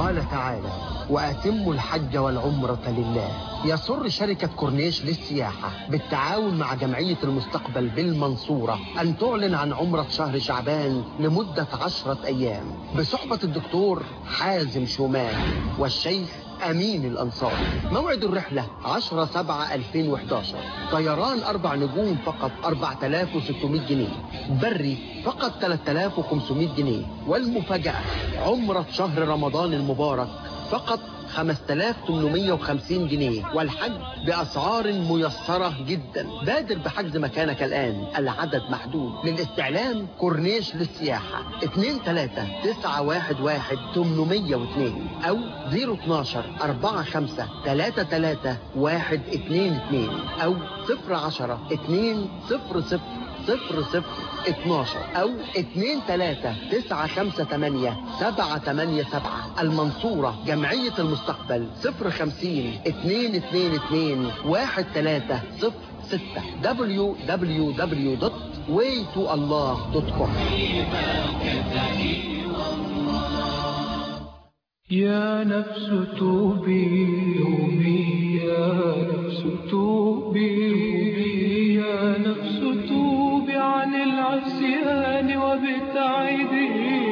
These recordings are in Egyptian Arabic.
قال تعالى وأتموا الحج والعمرة لله يسر شركة كورنيش للسياحة بالتعاون مع جمعية المستقبل بالمنصورة أن تعلن عن عمرة شهر شعبان لمدة عشرة أيام بصحبة الدكتور حازم شومان والشيخ أمين الأنصار موعد الرحلة 10 7 2011 طيران أربع نجوم فقط 4600 جنيه بري فقط 3500 جنيه والمفاجأة عمرة شهر رمضان المبارك فقط 5850 جنيه والحج بأسعار ميسرة جدا بادر بحجز مكانك الآن العدد محدود للاستعلام كورنيش للسياحة 2 3 9 1 1 802 أو 012 4 5 3 3 1 2 2 أو 0 10 2 0 0 صفر صفر 12 أو 2 3 9 5 8 7 8 7 المنصورة جمعية المستقبل 0 50 2 2 2 1 3 0 6 www.waytoallah.com يا نفس توبي يا نفس توبي يا نفس توبي عن العصيان وابتعدي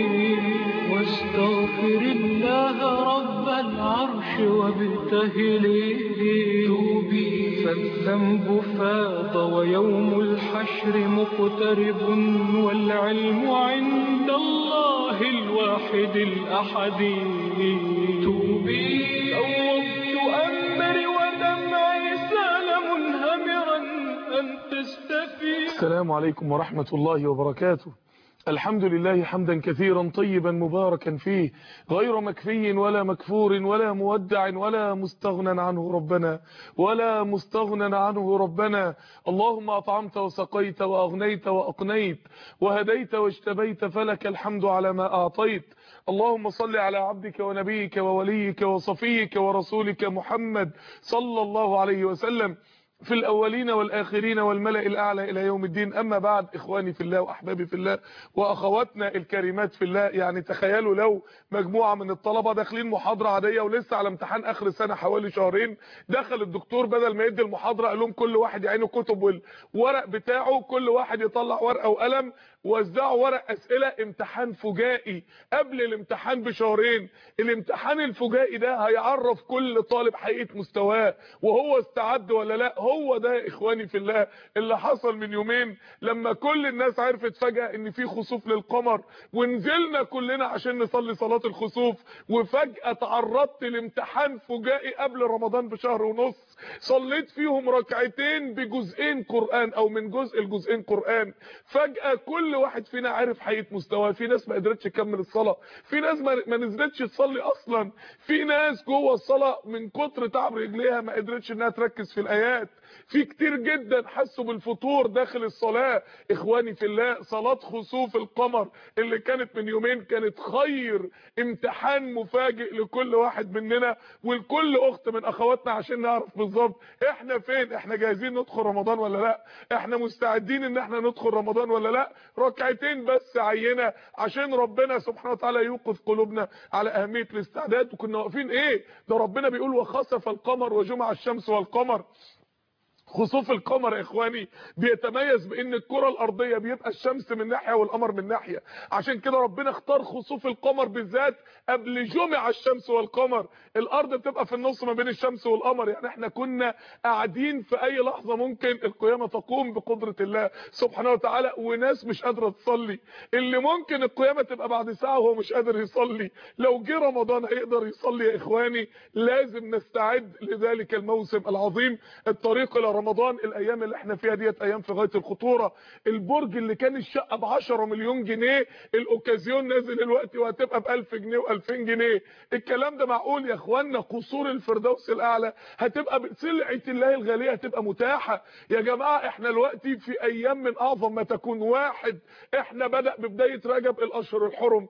واستغفر الله رب العرش وابتهلي توبي فالذنب فاض ويوم الحشر مقترب والعلم عند الله الواحد الأحد توبي فوضت أمري ودمعي سال منهمرا أن تستفي السلام عليكم ورحمة الله وبركاته الحمد لله حمدا كثيرا طيبا مباركا فيه غير مكفي ولا مكفور ولا مودع ولا مستغنى عنه ربنا ولا مستغنى عنه ربنا اللهم أطعمت وسقيت وأغنيت وأقنيت وهديت واجتبيت فلك الحمد على ما أعطيت اللهم صل على عبدك ونبيك ووليك وصفيك ورسولك محمد صلى الله عليه وسلم في الأولين والآخرين والملأ الأعلى إلى يوم الدين أما بعد إخواني في الله وأحبابي في الله وأخواتنا الكريمات في الله يعني تخيلوا لو مجموعة من الطلبة داخلين محاضرة عادية ولسه على امتحان آخر السنة حوالي شهرين دخل الدكتور بدل ما يدي المحاضرة قال لهم كل واحد يعينه كتب والورق بتاعه كل واحد يطلع ورقة وقلم وزعوا ورق أسئلة امتحان فجائي قبل الامتحان بشهرين الامتحان الفجائي ده هيعرف كل طالب حقيقة مستواه وهو استعد ولا لا هو ده يا اخواني في الله اللي حصل من يومين لما كل الناس عرفت فجأة ان في خسوف للقمر ونزلنا كلنا عشان نصلي صلاة الخسوف وفجأة تعرضت لامتحان فجائي قبل رمضان بشهر ونص صليت فيهم ركعتين بجزئين قرآن او من جزء لجزئين قرآن فجأة كل واحد فينا عارف حقيقة مستواه في ناس ما قدرتش تكمل الصلاة في ناس ما نزلتش تصلي اصلا في ناس جوه الصلاة من كتر تعب رجليها ما قدرتش انها تركز في الايات في كتير جدا حسوا بالفطور داخل الصلاة اخواني في الله صلاة خسوف القمر اللي كانت من يومين كانت خير امتحان مفاجئ لكل واحد مننا ولكل اخت من اخواتنا عشان نعرف بالظبط احنا فين احنا جاهزين ندخل رمضان ولا لا احنا مستعدين ان احنا ندخل رمضان ولا لا ركعتين بس عينة عشان ربنا سبحانه وتعالى يوقف قلوبنا على اهمية الاستعداد وكنا واقفين ايه ده ربنا بيقول وخسف القمر وجمع الشمس والقمر خسوف القمر يا اخواني بيتميز بان الكره الارضيه بيبقى الشمس من ناحيه والقمر من ناحيه عشان كده ربنا اختار خسوف القمر بالذات قبل جمع الشمس والقمر الارض بتبقى في النص ما بين الشمس والقمر يعني احنا كنا قاعدين في اي لحظه ممكن القيامه تقوم بقدره الله سبحانه وتعالى وناس مش قادره تصلي اللي ممكن القيامه تبقى بعد ساعه وهو مش قادر يصلي لو جه رمضان هيقدر يصلي يا اخواني لازم نستعد لذلك الموسم العظيم الطريق الى رمضان الايام اللي احنا فيها ديت ايام في غايه الخطوره البرج اللي كان الشقه ب 10 مليون جنيه الاوكازيون نازل الوقت وهتبقى ب 1000 جنيه و2000 جنيه الكلام ده معقول يا اخوانا قصور الفردوس الاعلى هتبقى بسلعه الله الغاليه هتبقى متاحه يا جماعه احنا دلوقتي في ايام من اعظم ما تكون واحد احنا بدا ببدايه رجب الاشهر الحرم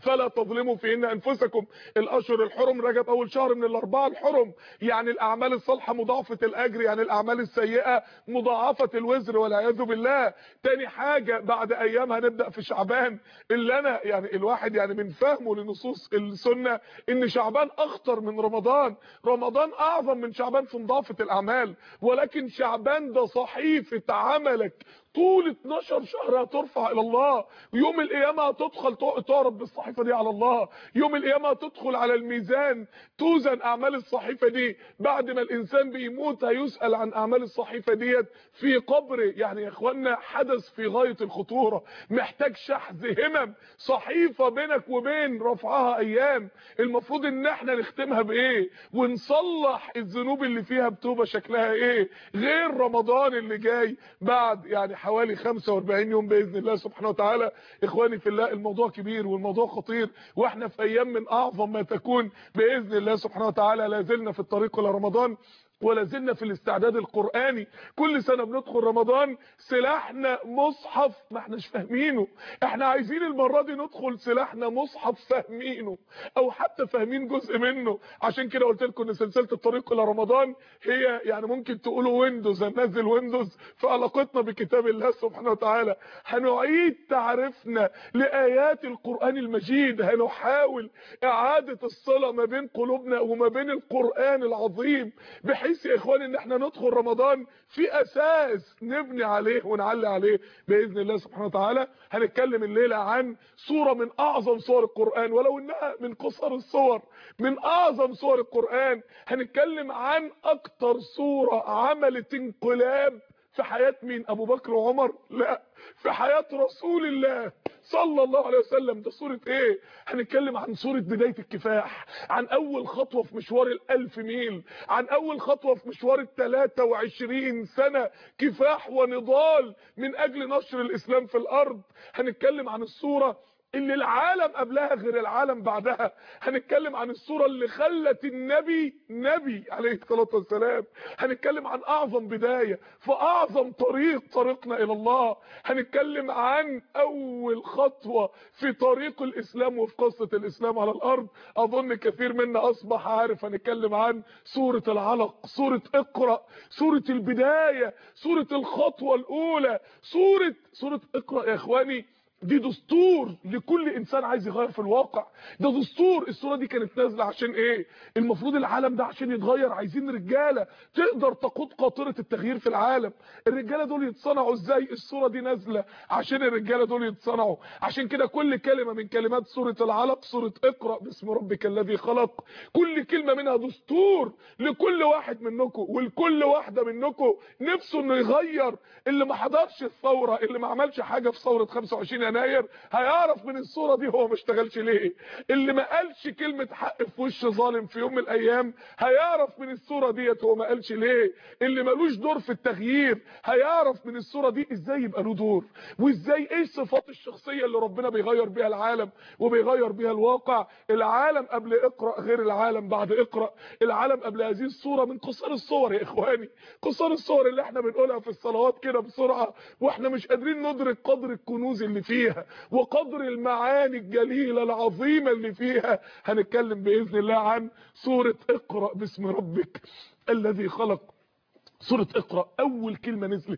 فلا تظلموا فيهن انفسكم الاشهر الحرم رجب اول شهر من الاربعه الحرم يعني الاعمال الصالحه مضاعفه الاجر يعني الاعمال السيئه مضاعفه الوزر والعياذ بالله تاني حاجه بعد ايام هنبدا في شعبان اللي انا يعني الواحد يعني من فهمه لنصوص السنه ان شعبان اخطر من رمضان رمضان اعظم من شعبان في مضاعفه الاعمال ولكن شعبان ده صحيفه عملك طول 12 شهر هترفع الى الله يوم القيامه هتدخل تعرض بالصحيفه دي على الله يوم القيامه هتدخل على الميزان توزن اعمال الصحيفه دي بعد ما الانسان بيموت هيسال عن اعمال الصحيفه ديت في قبره يعني يا اخوانا حدث في غايه الخطوره محتاج شحذ همم صحيفه بينك وبين رفعها ايام المفروض ان احنا نختمها بايه ونصلح الذنوب اللي فيها بتوبه شكلها ايه غير رمضان اللي جاي بعد يعني حوالي 45 يوم باذن الله سبحانه وتعالى اخواني في الله الموضوع كبير والموضوع خطير واحنا في ايام من اعظم ما تكون باذن الله سبحانه وتعالى لا زلنا في الطريق الى رمضان ولا زلنا في الاستعداد القرآني كل سنة بندخل رمضان سلاحنا مصحف ما احناش فاهمينه احنا عايزين المرة دي ندخل سلاحنا مصحف فاهمينه او حتى فاهمين جزء منه عشان كده قلت لكم ان سلسلة الطريق الى رمضان هي يعني ممكن تقولوا ويندوز هننزل ويندوز في علاقتنا بكتاب الله سبحانه وتعالى هنعيد تعريفنا لآيات القرآن المجيد هنحاول اعادة الصلة ما بين قلوبنا وما بين القرآن العظيم بحيث بحيث يا اخواني ان احنا ندخل رمضان في اساس نبني عليه ونعلي عليه باذن الله سبحانه وتعالى هنتكلم الليله عن سوره من اعظم سور القران ولو انها من قصر الصور من اعظم سور القران هنتكلم عن اكتر سوره عملت انقلاب في حياه مين ابو بكر وعمر لا في حياه رسول الله صلى الله عليه وسلم ده سورة ايه هنتكلم عن سورة بداية الكفاح عن اول خطوة في مشوار الالف ميل عن اول خطوة في مشوار التلاتة وعشرين سنة كفاح ونضال من اجل نشر الاسلام في الارض هنتكلم عن السورة اللي العالم قبلها غير العالم بعدها هنتكلم عن الصورة اللي خلت النبي نبي عليه الصلاة والسلام هنتكلم عن اعظم بداية في اعظم طريق طريقنا الى الله هنتكلم عن اول خطوة في طريق الاسلام وفي قصة الاسلام على الارض اظن كثير منا اصبح عارف هنتكلم عن سورة العلق سورة اقرأ سورة البداية سورة الخطوة الاولى سورة سورة اقرأ يا اخواني دي دستور لكل انسان عايز يغير في الواقع ده دستور الصوره دي كانت نازله عشان ايه المفروض العالم ده عشان يتغير عايزين رجاله تقدر تقود قاطره التغيير في العالم الرجاله دول يتصنعوا ازاي الصوره دي نازله عشان الرجاله دول يتصنعوا عشان كده كل كلمه من كلمات سوره العلق سوره اقرا باسم ربك الذي خلق كل كلمه منها دستور لكل واحد منكم ولكل واحده منكم نفسه انه يغير اللي ما حضرش الثوره اللي ما عملش حاجه في ثوره 25 يناير هيعرف من الصورة دي هو ما اشتغلش ليه اللي ما قالش كلمة حق في وش ظالم في يوم من الايام هيعرف من الصورة ديت هو ما قالش ليه اللي ملوش دور في التغيير هيعرف من الصورة دي ازاي يبقى له دور وازاي ايه الصفات الشخصية اللي ربنا بيغير بيها العالم وبيغير بيها الواقع العالم قبل اقرأ غير العالم بعد اقرأ العالم قبل هذه الصورة من قصار الصور يا اخواني قصار الصور اللي احنا بنقولها في الصلوات كده بسرعة واحنا مش قادرين ندرك قدر الكنوز اللي فيها فيها وقدر المعاني الجليلة العظيمة اللي فيها هنتكلم بإذن الله عن سورة اقرأ باسم ربك الذي خلق سورة اقرأ اول كلمة نزلت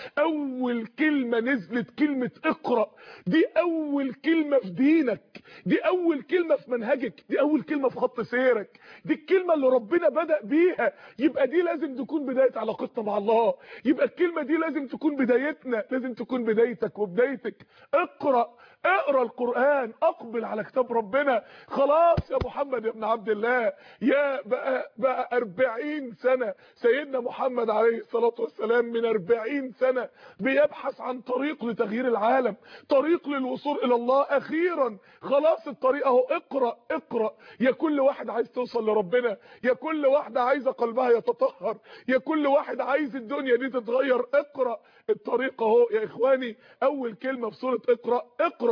اول كلمة نزلت كلمة اقرأ دي اول كلمة في دينك دي اول كلمة في منهجك دي اول كلمة في خط سيرك دي الكلمة اللي ربنا بدأ بيها يبقى دي لازم تكون بداية علاقتنا مع الله يبقى الكلمة دي لازم تكون بدايتنا لازم تكون بدايتك وبدايتك اقرأ اقرا القرآن اقبل على كتاب ربنا خلاص يا محمد يا ابن عبد الله يا بقى بقى 40 سنة سيدنا محمد عليه الصلاة والسلام من 40 سنة بيبحث عن طريق لتغيير العالم طريق للوصول الى الله اخيرا خلاص الطريق اهو اقرا اقرا يا كل واحد عايز توصل لربنا يا كل واحده عايزه قلبها يتطهر يا كل واحد عايز الدنيا دي تتغير اقرا الطريق اهو يا اخواني اول كلمه في سوره اقرا اقرا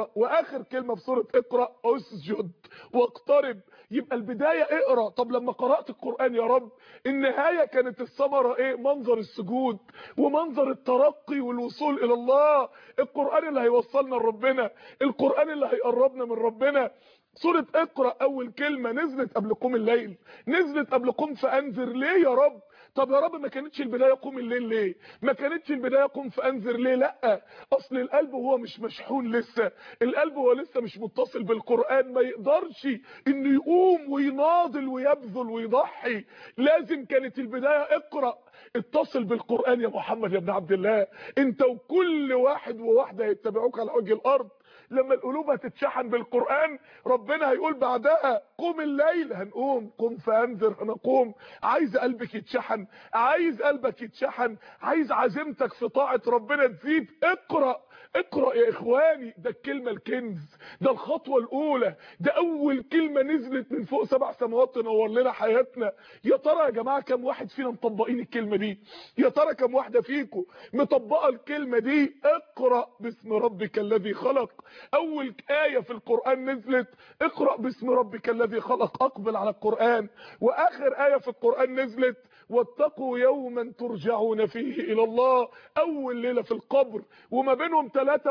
اقرأ واخر كلمة في سورة اقرأ اسجد واقترب يبقى البداية اقرأ طب لما قرأت القرآن يا رب النهاية كانت الثمرة ايه منظر السجود ومنظر الترقي والوصول الى الله القرآن اللي هيوصلنا لربنا القرآن اللي هيقربنا من ربنا سورة اقرأ اول كلمة نزلت قبل قوم الليل نزلت قبل قوم فانذر ليه يا رب طب يا رب ما كانتش البداية قوم الليل ليه ما كانتش البداية قوم فانذر ليه لا اصل القلب هو مش مشحون لسه القلب هو لسه مش متصل بالقرآن ما يقدرش انه يقوم ويناضل ويبذل ويضحي لازم كانت البداية اقرأ اتصل بالقرآن يا محمد يا ابن عبد الله انت وكل واحد وواحدة يتبعوك على وجه الارض لما القلوب هتتشحن بالقرآن ربنا هيقول بعدها قوم الليل هنقوم قم فانذر هنقوم عايز قلبك يتشحن عايز قلبك يتشحن عايز عزيمتك في طاعة ربنا تزيد اقرأ اقرأ يا اخواني ده الكلمة الكنز ده الخطوة الاولى ده اول كلمة نزلت من فوق سبع سماوات تنور لنا حياتنا يا ترى يا جماعة كم واحد فينا مطبقين الكلمة دي يا ترى كم واحدة فيكم مطبقة الكلمة دي اقرأ باسم ربك الذي خلق اول آية في القرآن نزلت اقرأ باسم ربك الذي خلق اقبل على القرآن واخر آية في القرآن نزلت واتقوا يوما ترجعون فيه الى الله اول ليلة في القبر وما بينهم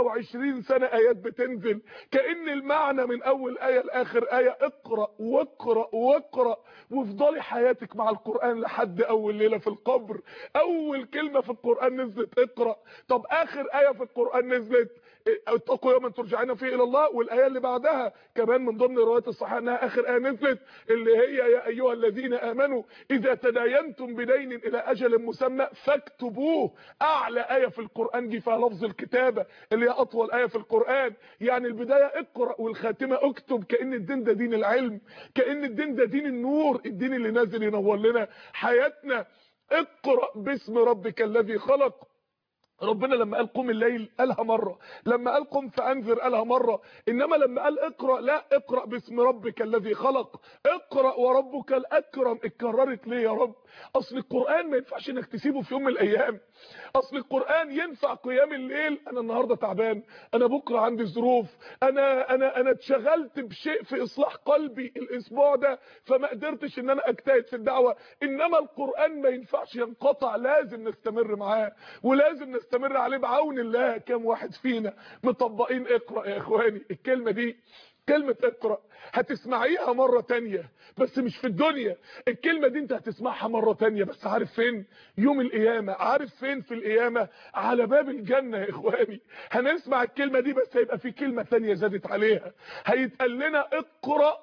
23 سنة ايات بتنزل كأن المعنى من اول آية لاخر آية اقرأ واقرأ واقرأ وافضلي حياتك مع القرآن لحد اول ليلة في القبر اول كلمة في القرآن نزلت اقرأ طب اخر آية في القرآن نزلت اتقوا يوما ترجعون فيه الى الله والايه اللي بعدها كمان من ضمن الروايات الصحيحه انها اخر ايه نزلت اللي هي يا ايها الذين امنوا اذا تداينتم بدين الى اجل مسمى فاكتبوه اعلى ايه في القران دي فيها لفظ الكتابه اللي هي اطول ايه في القران يعني البدايه اقرا والخاتمه اكتب كان الدين ده دين العلم كان الدين ده دين النور الدين اللي نازل ينور لنا حياتنا اقرا باسم ربك الذي خلق ربنا لما قال قم الليل قالها مرة لما قال قم فأنذر قالها مرة إنما لما قال اقرأ لا اقرأ باسم ربك الذي خلق اقرأ وربك الأكرم اتكررت ليه يا رب أصل القرآن ما ينفعش انك تسيبه في يوم من الأيام أصل القرآن ينفع قيام الليل أنا النهاردة تعبان أنا بكرة عندي ظروف أنا أنا أنا اتشغلت بشيء في إصلاح قلبي الأسبوع ده فما قدرتش إن أنا أجتهد في الدعوة إنما القرآن ما ينفعش ينقطع لازم نستمر معاه ولازم نستمر نستمر عليه بعون الله كم واحد فينا مطبقين اقرأ يا اخواني الكلمة دي كلمة اقرأ هتسمعيها مرة تانية بس مش في الدنيا الكلمة دي انت هتسمعها مرة تانية بس عارف فين يوم القيامة عارف فين في القيامة على باب الجنة يا اخواني هنسمع الكلمة دي بس هيبقى في كلمة تانية زادت عليها هيتقال لنا اقرأ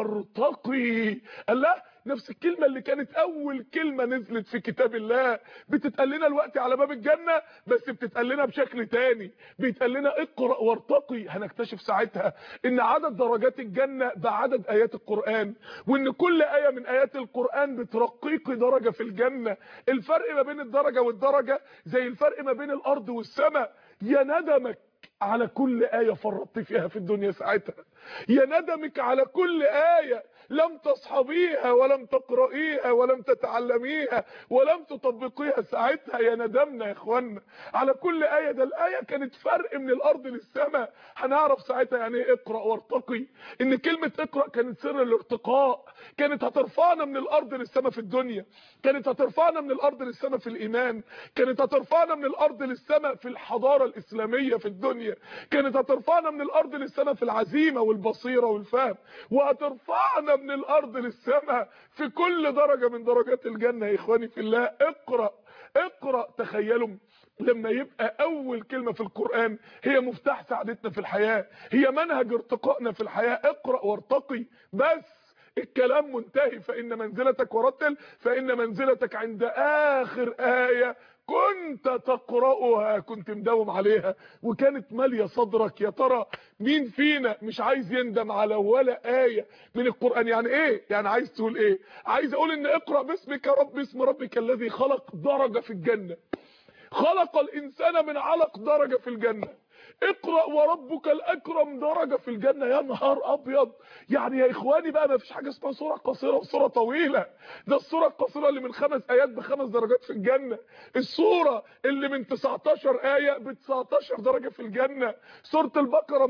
وارتقي الله نفس الكلمة اللي كانت اول كلمة نزلت في كتاب الله بتتقال لنا الوقت على باب الجنة بس بتتقال لنا بشكل تاني بيتقال لنا اقرأ وارتقي هنكتشف ساعتها ان عدد درجات الجنة بعدد ايات القرآن وان كل آية من ايات القرآن بترقيك درجة في الجنة الفرق ما بين الدرجة والدرجة زي الفرق ما بين الارض والسماء يا ندمك على كل آية فرطت فيها في الدنيا ساعتها يا ندمك على كل آية لم تصحبيها ولم تقرأيها ولم تتعلميها ولم تطبقيها ساعتها يا ندمنا يا اخوانا على كل آية ده الآية كانت فرق من الأرض للسماء هنعرف ساعتها يعني ايه اقرأ وارتقي ان كلمة اقرأ كانت سر الارتقاء كانت هترفعنا من الأرض للسماء في الدنيا كانت هترفعنا من الأرض للسماء في الإيمان كانت هترفعنا من الأرض للسماء في الحضارة الإسلامية في الدنيا كانت هترفعنا من الأرض للسماء في العزيمة والبصيرة والفهم وهترفعنا من الارض للسماء في كل درجة من درجات الجنة يا اخواني في الله اقرأ اقرأ تخيلوا لما يبقى اول كلمة في القرآن هي مفتاح سعادتنا في الحياة هي منهج ارتقائنا في الحياة اقرأ وارتقي بس الكلام منتهي فإن منزلتك ورتل فإن منزلتك عند آخر آية كنت تقرأها كنت مداوم عليها وكانت مالية صدرك يا ترى مين فينا مش عايز يندم على ولا آية من القرآن يعني ايه يعني عايز تقول ايه عايز اقول ان اقرأ باسمك يا رب اسم ربك الذي خلق درجة في الجنة خلق الانسان من علق درجة في الجنة اقرأ وربك الأكرم درجة في الجنة يا نهار أبيض يعني يا إخواني بقى ما فيش حاجة اسمها سورة قصيرة وسورة طويلة ده السورة القصيرة اللي من خمس آيات بخمس درجات في الجنة السورة اللي من 19 آية ب 19 درجة في الجنة سورة البقرة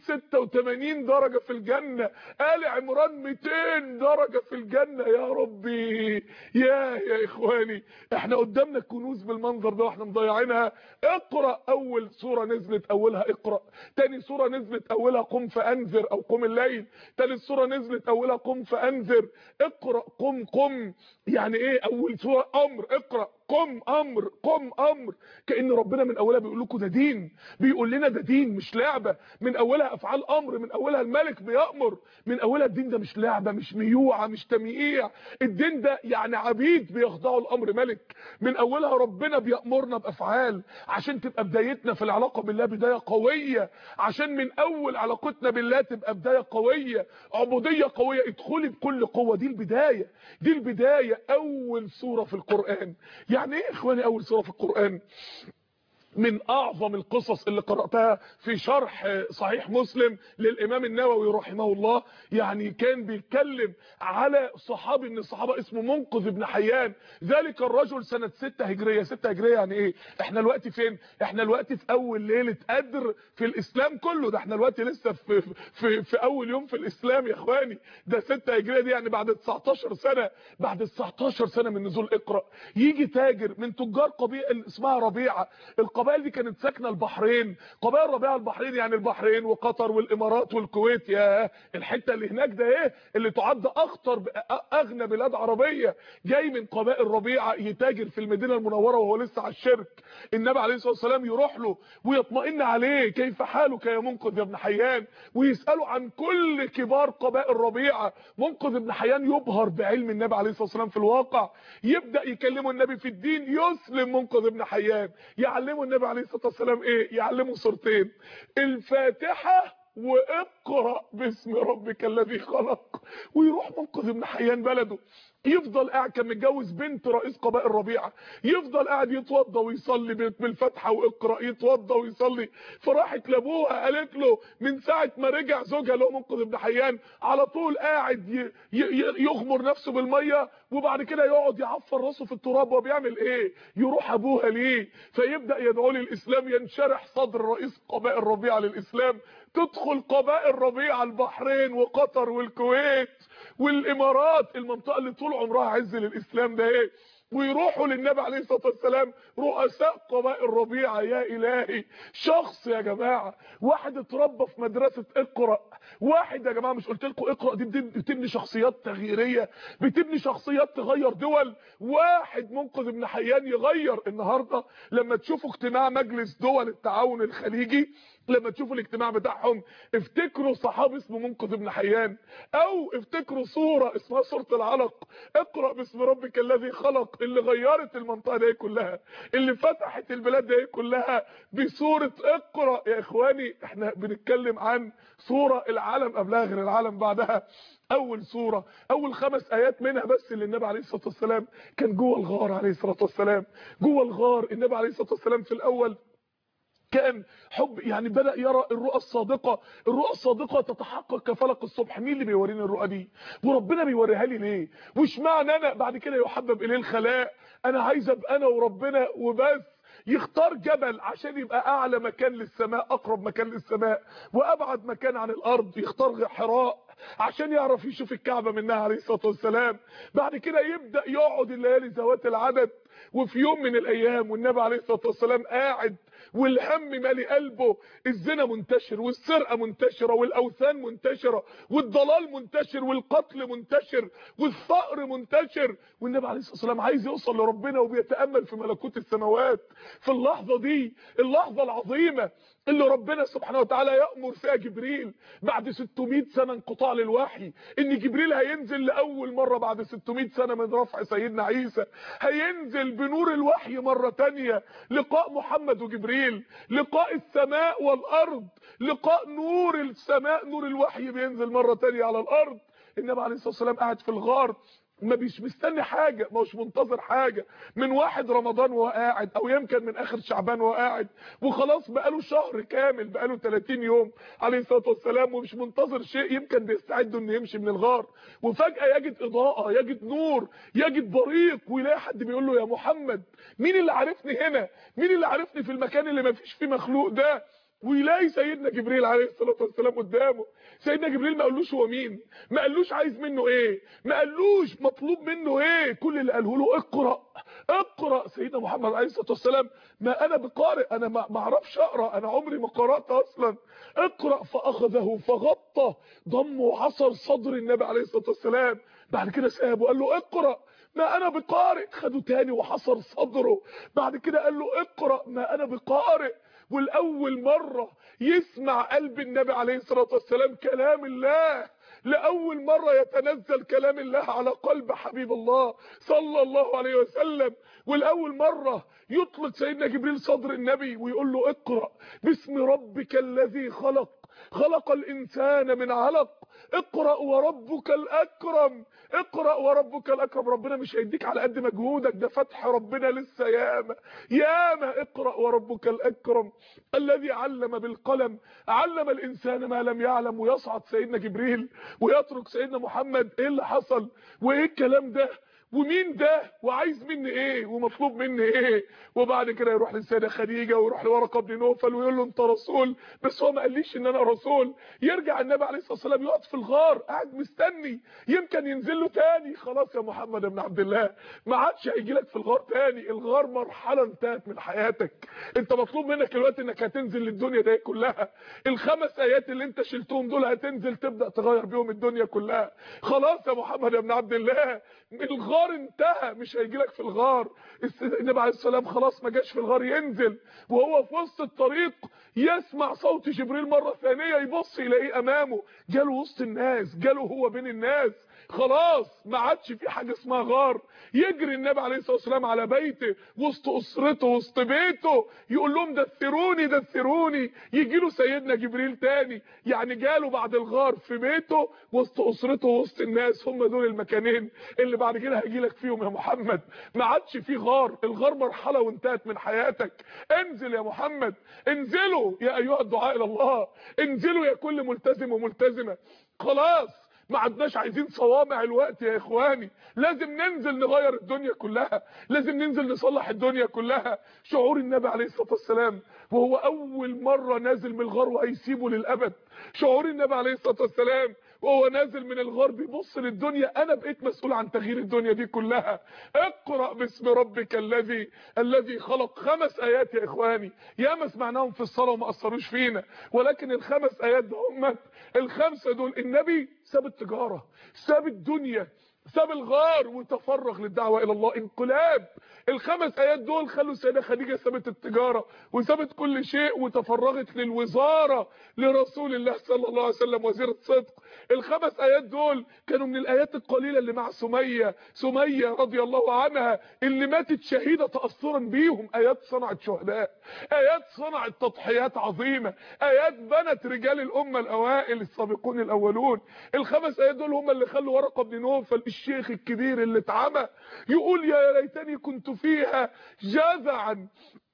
286 درجة في الجنة آل عمران 200 درجة في الجنة يا ربي يا يا إخواني احنا قدامنا كنوز بالمنظر ده واحنا مضيعينها اقرأ أول سورة نزلت أولها اقرأ تاني سورة نزلت أولها قم فأنذر أو قم الليل تالت سورة نزلت أولها قم فأنذر اقرأ قم قم يعني ايه أول سورة أمر اقرأ قم امر قم امر كان ربنا من اولها بيقول لكم ده دين بيقول لنا ده دين مش لعبه من اولها افعال امر من اولها الملك بيامر من اولها الدين ده مش لعبه مش ميوعه مش تمييع الدين ده يعني عبيد بيخضعوا الامر ملك من اولها ربنا بيامرنا بافعال عشان تبقى بدايتنا في العلاقه بالله بدايه قويه عشان من اول علاقتنا بالله تبقى بدايه قويه عبوديه قويه ادخلي بكل قوه دي البدايه دي البدايه اول سوره في القران يعني ايه يا اخواني اول سوره في القران من اعظم القصص اللي قراتها في شرح صحيح مسلم للامام النووي رحمه الله يعني كان بيتكلم على صحابي من الصحابه اسمه منقذ بن حيان ذلك الرجل سنه 6 هجريه 6 هجريه يعني ايه احنا دلوقتي فين احنا دلوقتي في اول ليله قدر في الاسلام كله ده احنا دلوقتي لسه في في في اول يوم في الاسلام يا اخواني ده 6 هجريه دي يعني بعد 19 سنه بعد 19 سنه من نزول اقرا يجي تاجر من تجار قبيله اسمها ربيعه القبائل دي كانت ساكنه البحرين قبائل ربيعه البحرين يعني البحرين وقطر والامارات والكويت يا الحته اللي هناك ده ايه اللي تعد اخطر اغنى بلاد عربيه جاي من قبائل ربيعه يتاجر في المدينه المنوره وهو لسه على الشرك النبي عليه الصلاه والسلام يروح له ويطمئن عليه كيف حالك يا منقذ يا ابن حيان ويساله عن كل كبار قبائل ربيعه منقذ ابن حيان يبهر بعلم النبي عليه الصلاه والسلام في الواقع يبدا يكلمه النبي في الدين يسلم منقذ ابن حيان يعلمه النبي عليه الصلاه والسلام ايه يعلمه سورتين الفاتحه واقرا باسم ربك الذي خلق ويروح منقذ ابن حيان بلده يفضل قاعد كان متجوز بنت رئيس قبائل ربيعه يفضل قاعد يتوضى ويصلي بالفتحه واقرا يتوضى ويصلي فراحت لابوها قالت له من ساعه ما رجع زوجها اللي هو منقذ ابن حيان على طول قاعد يغمر نفسه بالميه وبعد كده يقعد يعفر راسه في التراب وبيعمل ايه يروح ابوها ليه فيبدا يدعو للاسلام ينشرح صدر رئيس قبائل ربيعه للاسلام تدخل قبائل ربيعه البحرين وقطر والكويت والامارات المنطقه اللي طول عمرها عز للاسلام ده ايه ويروحوا للنبي عليه الصلاه والسلام رؤساء قبائل ربيعه يا الهي شخص يا جماعه واحد اتربى في مدرسه اقرا واحد يا جماعه مش قلت لكم اقرا دي بتبني شخصيات تغييريه بتبني شخصيات تغير دول واحد منقذ ابن حيان يغير النهارده لما تشوفوا اجتماع مجلس دول التعاون الخليجي لما تشوفوا الاجتماع بتاعهم افتكروا صحابي اسمه منقذ ابن حيان او افتكروا صورة اسمها صورة العلق اقرأ باسم ربك الذي خلق اللي غيرت المنطقة دي كلها اللي فتحت البلاد دي كلها بصورة اقرأ يا اخواني احنا بنتكلم عن صورة العالم قبلها غير العالم بعدها اول سوره اول خمس ايات منها بس اللي النبي عليه الصلاه والسلام كان جوه الغار عليه الصلاه والسلام جوه الغار النبي عليه الصلاه والسلام في الاول كان حب يعني بدا يرى الرؤى الصادقه الرؤى الصادقه تتحقق كفلق الصبح مين اللي بيوريني الرؤى دي وربنا بيوريها لي ليه وش معنى انا بعد كده يحبب اليه الخلاء انا عايز ابقى انا وربنا وبس يختار جبل عشان يبقى اعلى مكان للسماء اقرب مكان للسماء وابعد مكان عن الارض يختار حراء عشان يعرف يشوف الكعبه منها عليه الصلاه والسلام بعد كده يبدا يقعد الليالي ذوات العدد وفي يوم من الايام والنبي عليه الصلاه والسلام قاعد والهم مالي قلبه الزنا منتشر والسرقه منتشره والاوثان منتشره والضلال منتشر والقتل منتشر والثأر منتشر والنبي عليه الصلاه والسلام عايز يوصل لربنا وبيتامل في ملكوت السماوات في اللحظه دي اللحظه العظيمه اللي ربنا سبحانه وتعالى يأمر فيها جبريل بعد 600 سنة انقطاع للوحي ان جبريل هينزل لأول مرة بعد 600 سنة من رفع سيدنا عيسى هينزل بنور الوحي مرة تانية لقاء محمد وجبريل لقاء السماء والأرض لقاء نور السماء نور الوحي بينزل مرة تانية على الأرض النبي عليه الصلاة والسلام قاعد في الغار ما بيش مستني حاجة مش منتظر حاجة من واحد رمضان وهو قاعد او يمكن من اخر شعبان وهو قاعد وخلاص بقاله شهر كامل بقاله 30 يوم عليه الصلاة والسلام ومش منتظر شيء يمكن بيستعد انه يمشي من الغار وفجأة يجد اضاءة يجد نور يجد بريق ويلاقي حد بيقول له يا محمد مين اللي عارفني هنا مين اللي عارفني في المكان اللي ما فيش فيه مخلوق ده ويلاقي سيدنا جبريل عليه الصلاه والسلام قدامه سيدنا جبريل ما قالوش هو مين ما قالوش عايز منه ايه ما قالوش مطلوب منه ايه كل اللي قاله له اقرا اقرا سيدنا محمد عليه الصلاه والسلام ما انا بقارئ انا ما اعرفش اقرا انا عمري ما قرات اصلا اقرا فاخذه فغطى ضم وعصر صدر النبي عليه الصلاه والسلام بعد كده سابه قال له اقرا ما انا بقارئ خده تاني وحصر صدره بعد كده قال له اقرا ما انا بقارئ والاول مره يسمع قلب النبي عليه الصلاه والسلام كلام الله لاول مره يتنزل كلام الله على قلب حبيب الله صلى الله عليه وسلم والاول مره يطلق سيدنا جبريل صدر النبي ويقول له اقرا باسم ربك الذي خلق خلق الانسان من علق اقرا وربك الاكرم اقرا وربك الاكرم ربنا مش هيديك على قد مجهودك ده فتح ربنا لسه ياما ياما اقرا وربك الاكرم الذي علم بالقلم علم الانسان ما لم يعلم ويصعد سيدنا جبريل ويترك سيدنا محمد ايه اللي حصل وايه الكلام ده ومين ده وعايز مني ايه ومطلوب مني ايه وبعد كده يروح للسيده خديجه ويروح لورقه بن نوفل ويقول له انت رسول بس هو ما قاليش ان انا رسول يرجع النبي عليه الصلاه والسلام يقعد في الغار قاعد مستني يمكن ينزل له تاني خلاص يا محمد بن عبد الله ما عادش هيجي لك في الغار تاني الغار مرحله انتهت من حياتك انت مطلوب منك دلوقتي انك هتنزل للدنيا دي كلها الخمس ايات اللي انت شلتهم دول هتنزل تبدا تغير بيهم الدنيا كلها خلاص يا محمد بن عبد الله الغار الغار انتهى مش هيجي لك في الغار النبي عليه السلام خلاص ما جاش في الغار ينزل وهو في وسط الطريق يسمع صوت جبريل مرة ثانية يبص يلاقيه امامه جاله وسط الناس جاله هو بين الناس خلاص ما عادش في حاجه اسمها غار يجري النبي عليه الصلاه والسلام على بيته وسط اسرته وسط بيته يقول لهم دثروني دثروني يجي له سيدنا جبريل تاني يعني جاله بعد الغار في بيته وسط اسرته وسط الناس هم دول المكانين اللي بعد كده هيجي لك فيهم يا محمد ما عادش في غار الغار مرحله وانتهت من حياتك انزل يا محمد انزلوا يا ايها الدعاء الى الله انزلوا يا كل ملتزم وملتزمه خلاص ما عدناش عايزين صوامع الوقت يا اخواني لازم ننزل نغير الدنيا كلها لازم ننزل نصلح الدنيا كلها شعور النبي عليه الصلاه والسلام وهو اول مره نازل من الغار وهيسيبه للابد شعور النبي عليه الصلاه والسلام وهو نازل من الغار بيبص للدنيا انا بقيت مسؤول عن تغيير الدنيا دي كلها اقرا باسم ربك الذي الذي خلق خمس ايات يا اخواني ياما سمعناهم في الصلاه وما اثروش فينا ولكن الخمس ايات هم الخمسه دول النبي ساب التجاره ساب الدنيا ساب الغار وتفرغ للدعوه الى الله انقلاب الخمس ايات دول خلوا السيده خديجه سابت التجاره وسابت كل شيء وتفرغت للوزاره لرسول الله صلى الله عليه وسلم وزيره صدق الخمس ايات دول كانوا من الايات القليله اللي مع سميه سميه رضي الله عنها اللي ماتت شهيده تاثرا بيهم ايات صنعت شهداء ايات صنعت تضحيات عظيمه ايات بنت رجال الامه الاوائل السابقون الاولون الخمس ايات دول هم اللي خلوا ورقه بن نوفل الشيخ الكبير اللي اتعمى يقول يا ليتني كنت فيها جذعا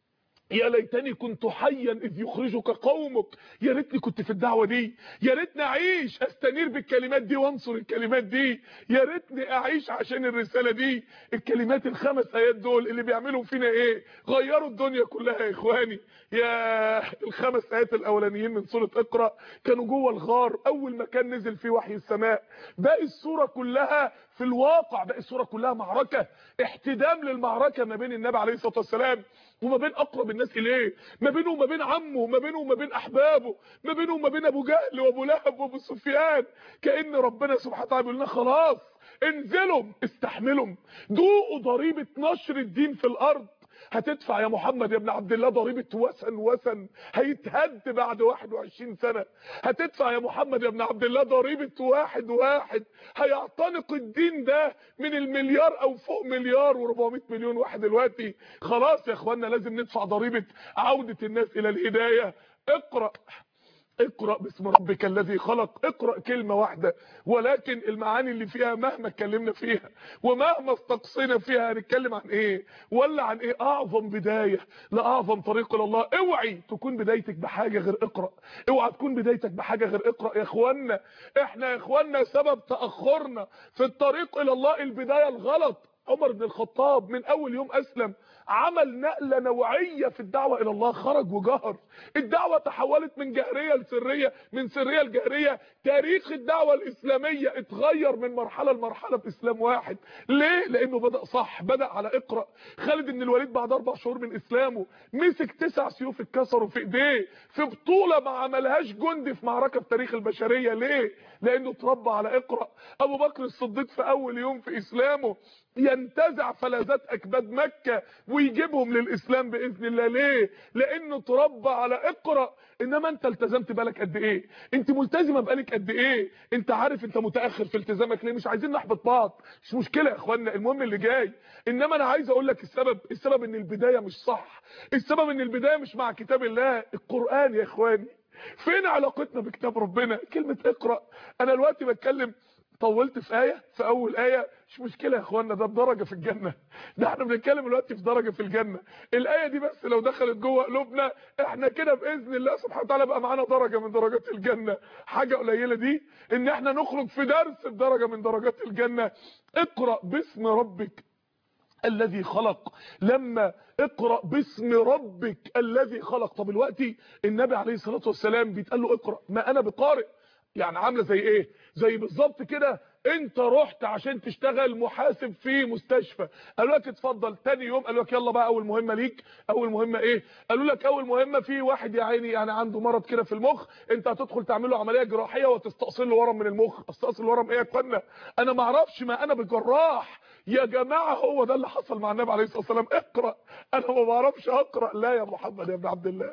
يا ليتني كنت حيا اذ يخرجك قومك يا ريتني كنت في الدعوه دي يا ريتني اعيش استنير بالكلمات دي وانصر الكلمات دي يا ريتني اعيش عشان الرساله دي الكلمات الخمس ايات دول اللي بيعملوا فينا ايه غيروا الدنيا كلها يا اخواني يا الخمس ايات الاولانيين من سوره اقرا كانوا جوه الغار اول مكان نزل فيه وحي السماء باقي السوره كلها في الواقع باقي السوره كلها معركه احتدام للمعركه ما بين النبي عليه الصلاه والسلام وما بين اقرب الناس اليه ما بينه وما بين عمه ما بينه وما بين احبابه ما بينه وما بين ابو جهل وابو لهب وابو سفيان كان ربنا سبحانه وتعالى بيقول لنا خلاص انزلوا استحملوا ذوقوا ضريبه نشر الدين في الارض هتدفع يا محمد يا ابن عبد الله ضريبه وسن وسن هيتهد بعد 21 سنه هتدفع يا محمد يا ابن عبد الله ضريبه واحد واحد هيعتنق الدين ده من المليار او فوق مليار و400 مليون واحد دلوقتي خلاص يا اخوانا لازم ندفع ضريبه عوده الناس الى الهدايه اقرا اقرأ باسم ربك الذي خلق اقرأ كلمة واحدة ولكن المعاني اللي فيها مهما اتكلمنا فيها ومهما استقصينا فيها هنتكلم عن ايه ولا عن ايه اعظم بداية لاعظم طريق الى الله اوعي تكون بدايتك بحاجة غير اقرأ اوعى تكون بدايتك بحاجة غير اقرأ يا اخوانا احنا يا اخوانا سبب تأخرنا في الطريق الى الله البداية الغلط عمر بن الخطاب من اول يوم اسلم عمل نقلة نوعية في الدعوة الى الله خرج وجهر الدعوة تحولت من جهرية لسرية من سرية لجهرية تاريخ الدعوة الاسلامية اتغير من مرحلة لمرحلة باسلام واحد ليه لانه بدأ صح بدأ على اقرأ خالد بن الوليد بعد اربع شهور من اسلامه مسك تسع سيوف اتكسروا في ايديه في بطولة ما عملهاش جندي في معركة في تاريخ البشرية ليه لانه اتربى على اقرأ ابو بكر الصديق في اول يوم في اسلامه ينتزع فلذات اكباد مكة ويجيبهم للاسلام باذن الله ليه لانه اتربى على اقرا انما انت التزمت بالك قد ايه انت ملتزمه بقالك قد ايه انت عارف انت متاخر في التزامك ليه مش عايزين نحبط بعض مش مشكله يا اخوانا المهم اللي جاي انما انا عايز اقول لك السبب السبب ان البدايه مش صح السبب ان البدايه مش مع كتاب الله القران يا اخواني فين علاقتنا بكتاب ربنا كلمه اقرا انا دلوقتي بتكلم طولت في آية في أول آية مش مشكلة يا اخوانا ده بدرجة في الجنة ده احنا بنتكلم دلوقتي في درجة في الجنة الآية دي بس لو دخلت جوه قلوبنا احنا كده بإذن الله سبحانه وتعالى بقى معانا درجة من درجات الجنة حاجة قليلة دي ان احنا نخرج في درس بدرجة من درجات الجنة اقرأ باسم ربك الذي خلق لما اقرأ باسم ربك الذي خلق طب دلوقتي النبي عليه الصلاة والسلام بيتقال له اقرأ ما انا بقارئ يعني عامله زي ايه زي بالظبط كده انت رحت عشان تشتغل محاسب في مستشفى قالوا لك اتفضل تاني يوم قالوا لك يلا بقى اول مهمه ليك اول مهمه ايه قالوا لك اول مهمه في واحد يا عيني يعني عنده مرض كده في المخ انت هتدخل تعمل له عمليه جراحيه وتستأصل له ورم من المخ استأصل ورم ايه يا اخوانا انا ما اعرفش ما انا بجراح يا جماعه هو ده اللي حصل مع النبي عليه الصلاه والسلام اقرا انا ما بعرفش اقرا لا يا محمد يا ابن عبد الله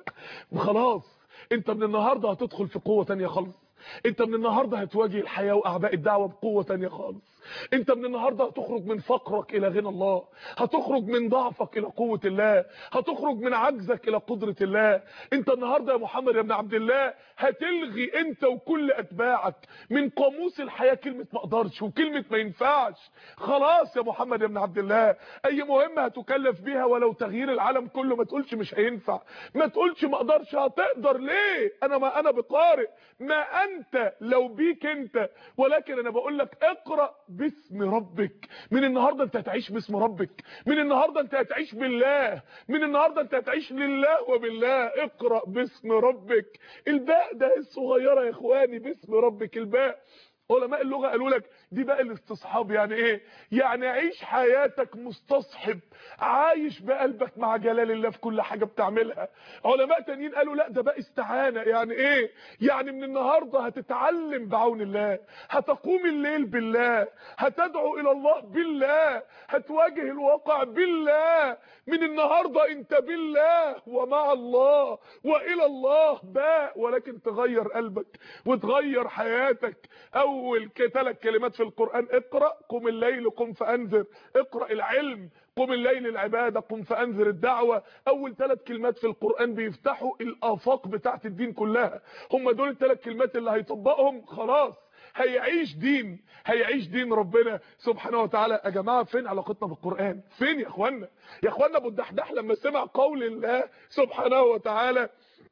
خلاص انت من النهارده هتدخل في قوه تانية خالص انت من النهارده هتواجه الحياه واعباء الدعوه بقوه تانية خالص انت من النهارده هتخرج من فقرك الى غنى الله هتخرج من ضعفك الى قوه الله هتخرج من عجزك الى قدره الله انت النهارده يا محمد يا ابن عبد الله هتلغي انت وكل اتباعك من قاموس الحياه كلمه ما اقدرش وكلمه ما ينفعش خلاص يا محمد يا ابن عبد الله اي مهمه هتكلف بيها ولو تغيير العالم كله ما تقولش مش هينفع ما تقولش ما اقدرش هتقدر ليه انا ما انا بقارئ ما انت لو بيك انت ولكن انا بقول لك اقرا باسم ربك من النهارده انت هتعيش باسم ربك من النهارده انت هتعيش بالله من النهارده انت هتعيش لله وبالله اقرا باسم ربك الباء ده الصغيره يا اخواني باسم ربك الباء علماء اللغه قالوا لك دي بقى الاستصحاب يعني ايه يعني عيش حياتك مستصحب عايش بقلبك مع جلال الله في كل حاجه بتعملها علماء تانيين قالوا لا ده بقى استعانه يعني ايه يعني من النهارده هتتعلم بعون الله هتقوم الليل بالله هتدعو الى الله بالله هتواجه الواقع بالله من النهارده انت بالله ومع الله والى الله باء ولكن تغير قلبك وتغير حياتك اول ثلاث كلمات في القرآن اقرأ قم الليل قم فأنذر اقرأ العلم قم الليل العبادة قم فأنذر الدعوة أول ثلاث كلمات في القرآن بيفتحوا الآفاق بتاعت الدين كلها هم دول الثلاث كلمات اللي هيطبقهم خلاص هيعيش دين هيعيش دين ربنا سبحانه وتعالى يا جماعه فين علاقتنا بالقران فين يا اخوانا يا اخوانا ابو الدحداح لما سمع قول الله سبحانه وتعالى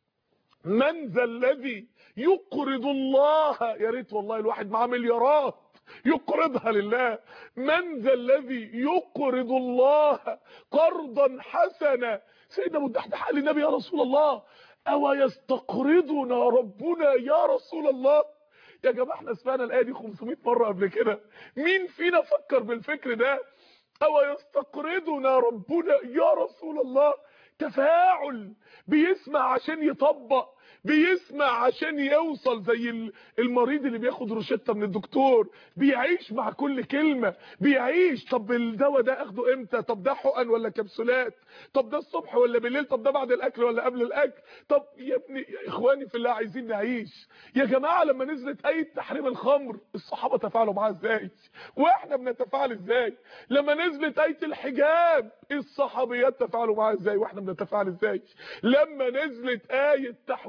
من ذا الذي يقرض الله يا ريت والله الواحد معاه مليارات يقرضها لله من ذا الذي يقرض الله قرضا حسنا سيدنا ابو الدحداح قال للنبي يا رسول الله او يستقرضنا ربنا يا رسول الله يا جماعه احنا سمعنا الايه دي 500 مره قبل كده مين فينا فكر بالفكر ده او يستقرضنا ربنا يا رسول الله تفاعل بيسمع عشان يطبق بيسمع عشان يوصل زي المريض اللي بياخد روشته من الدكتور بيعيش مع كل كلمه بيعيش طب الدواء ده اخده امتى طب ده حقن ولا كبسولات طب ده الصبح ولا بالليل طب ده بعد الاكل ولا قبل الاكل طب يا ابني يا اخواني في الله عايزين نعيش يا جماعه لما نزلت ايه تحريم الخمر الصحابه تفاعلوا معاها ازاي واحنا بنتفاعل ازاي لما نزلت ايه الحجاب الصحابيات تفاعلوا معاها ازاي واحنا بنتفاعل ازاي لما نزلت ايه تحويل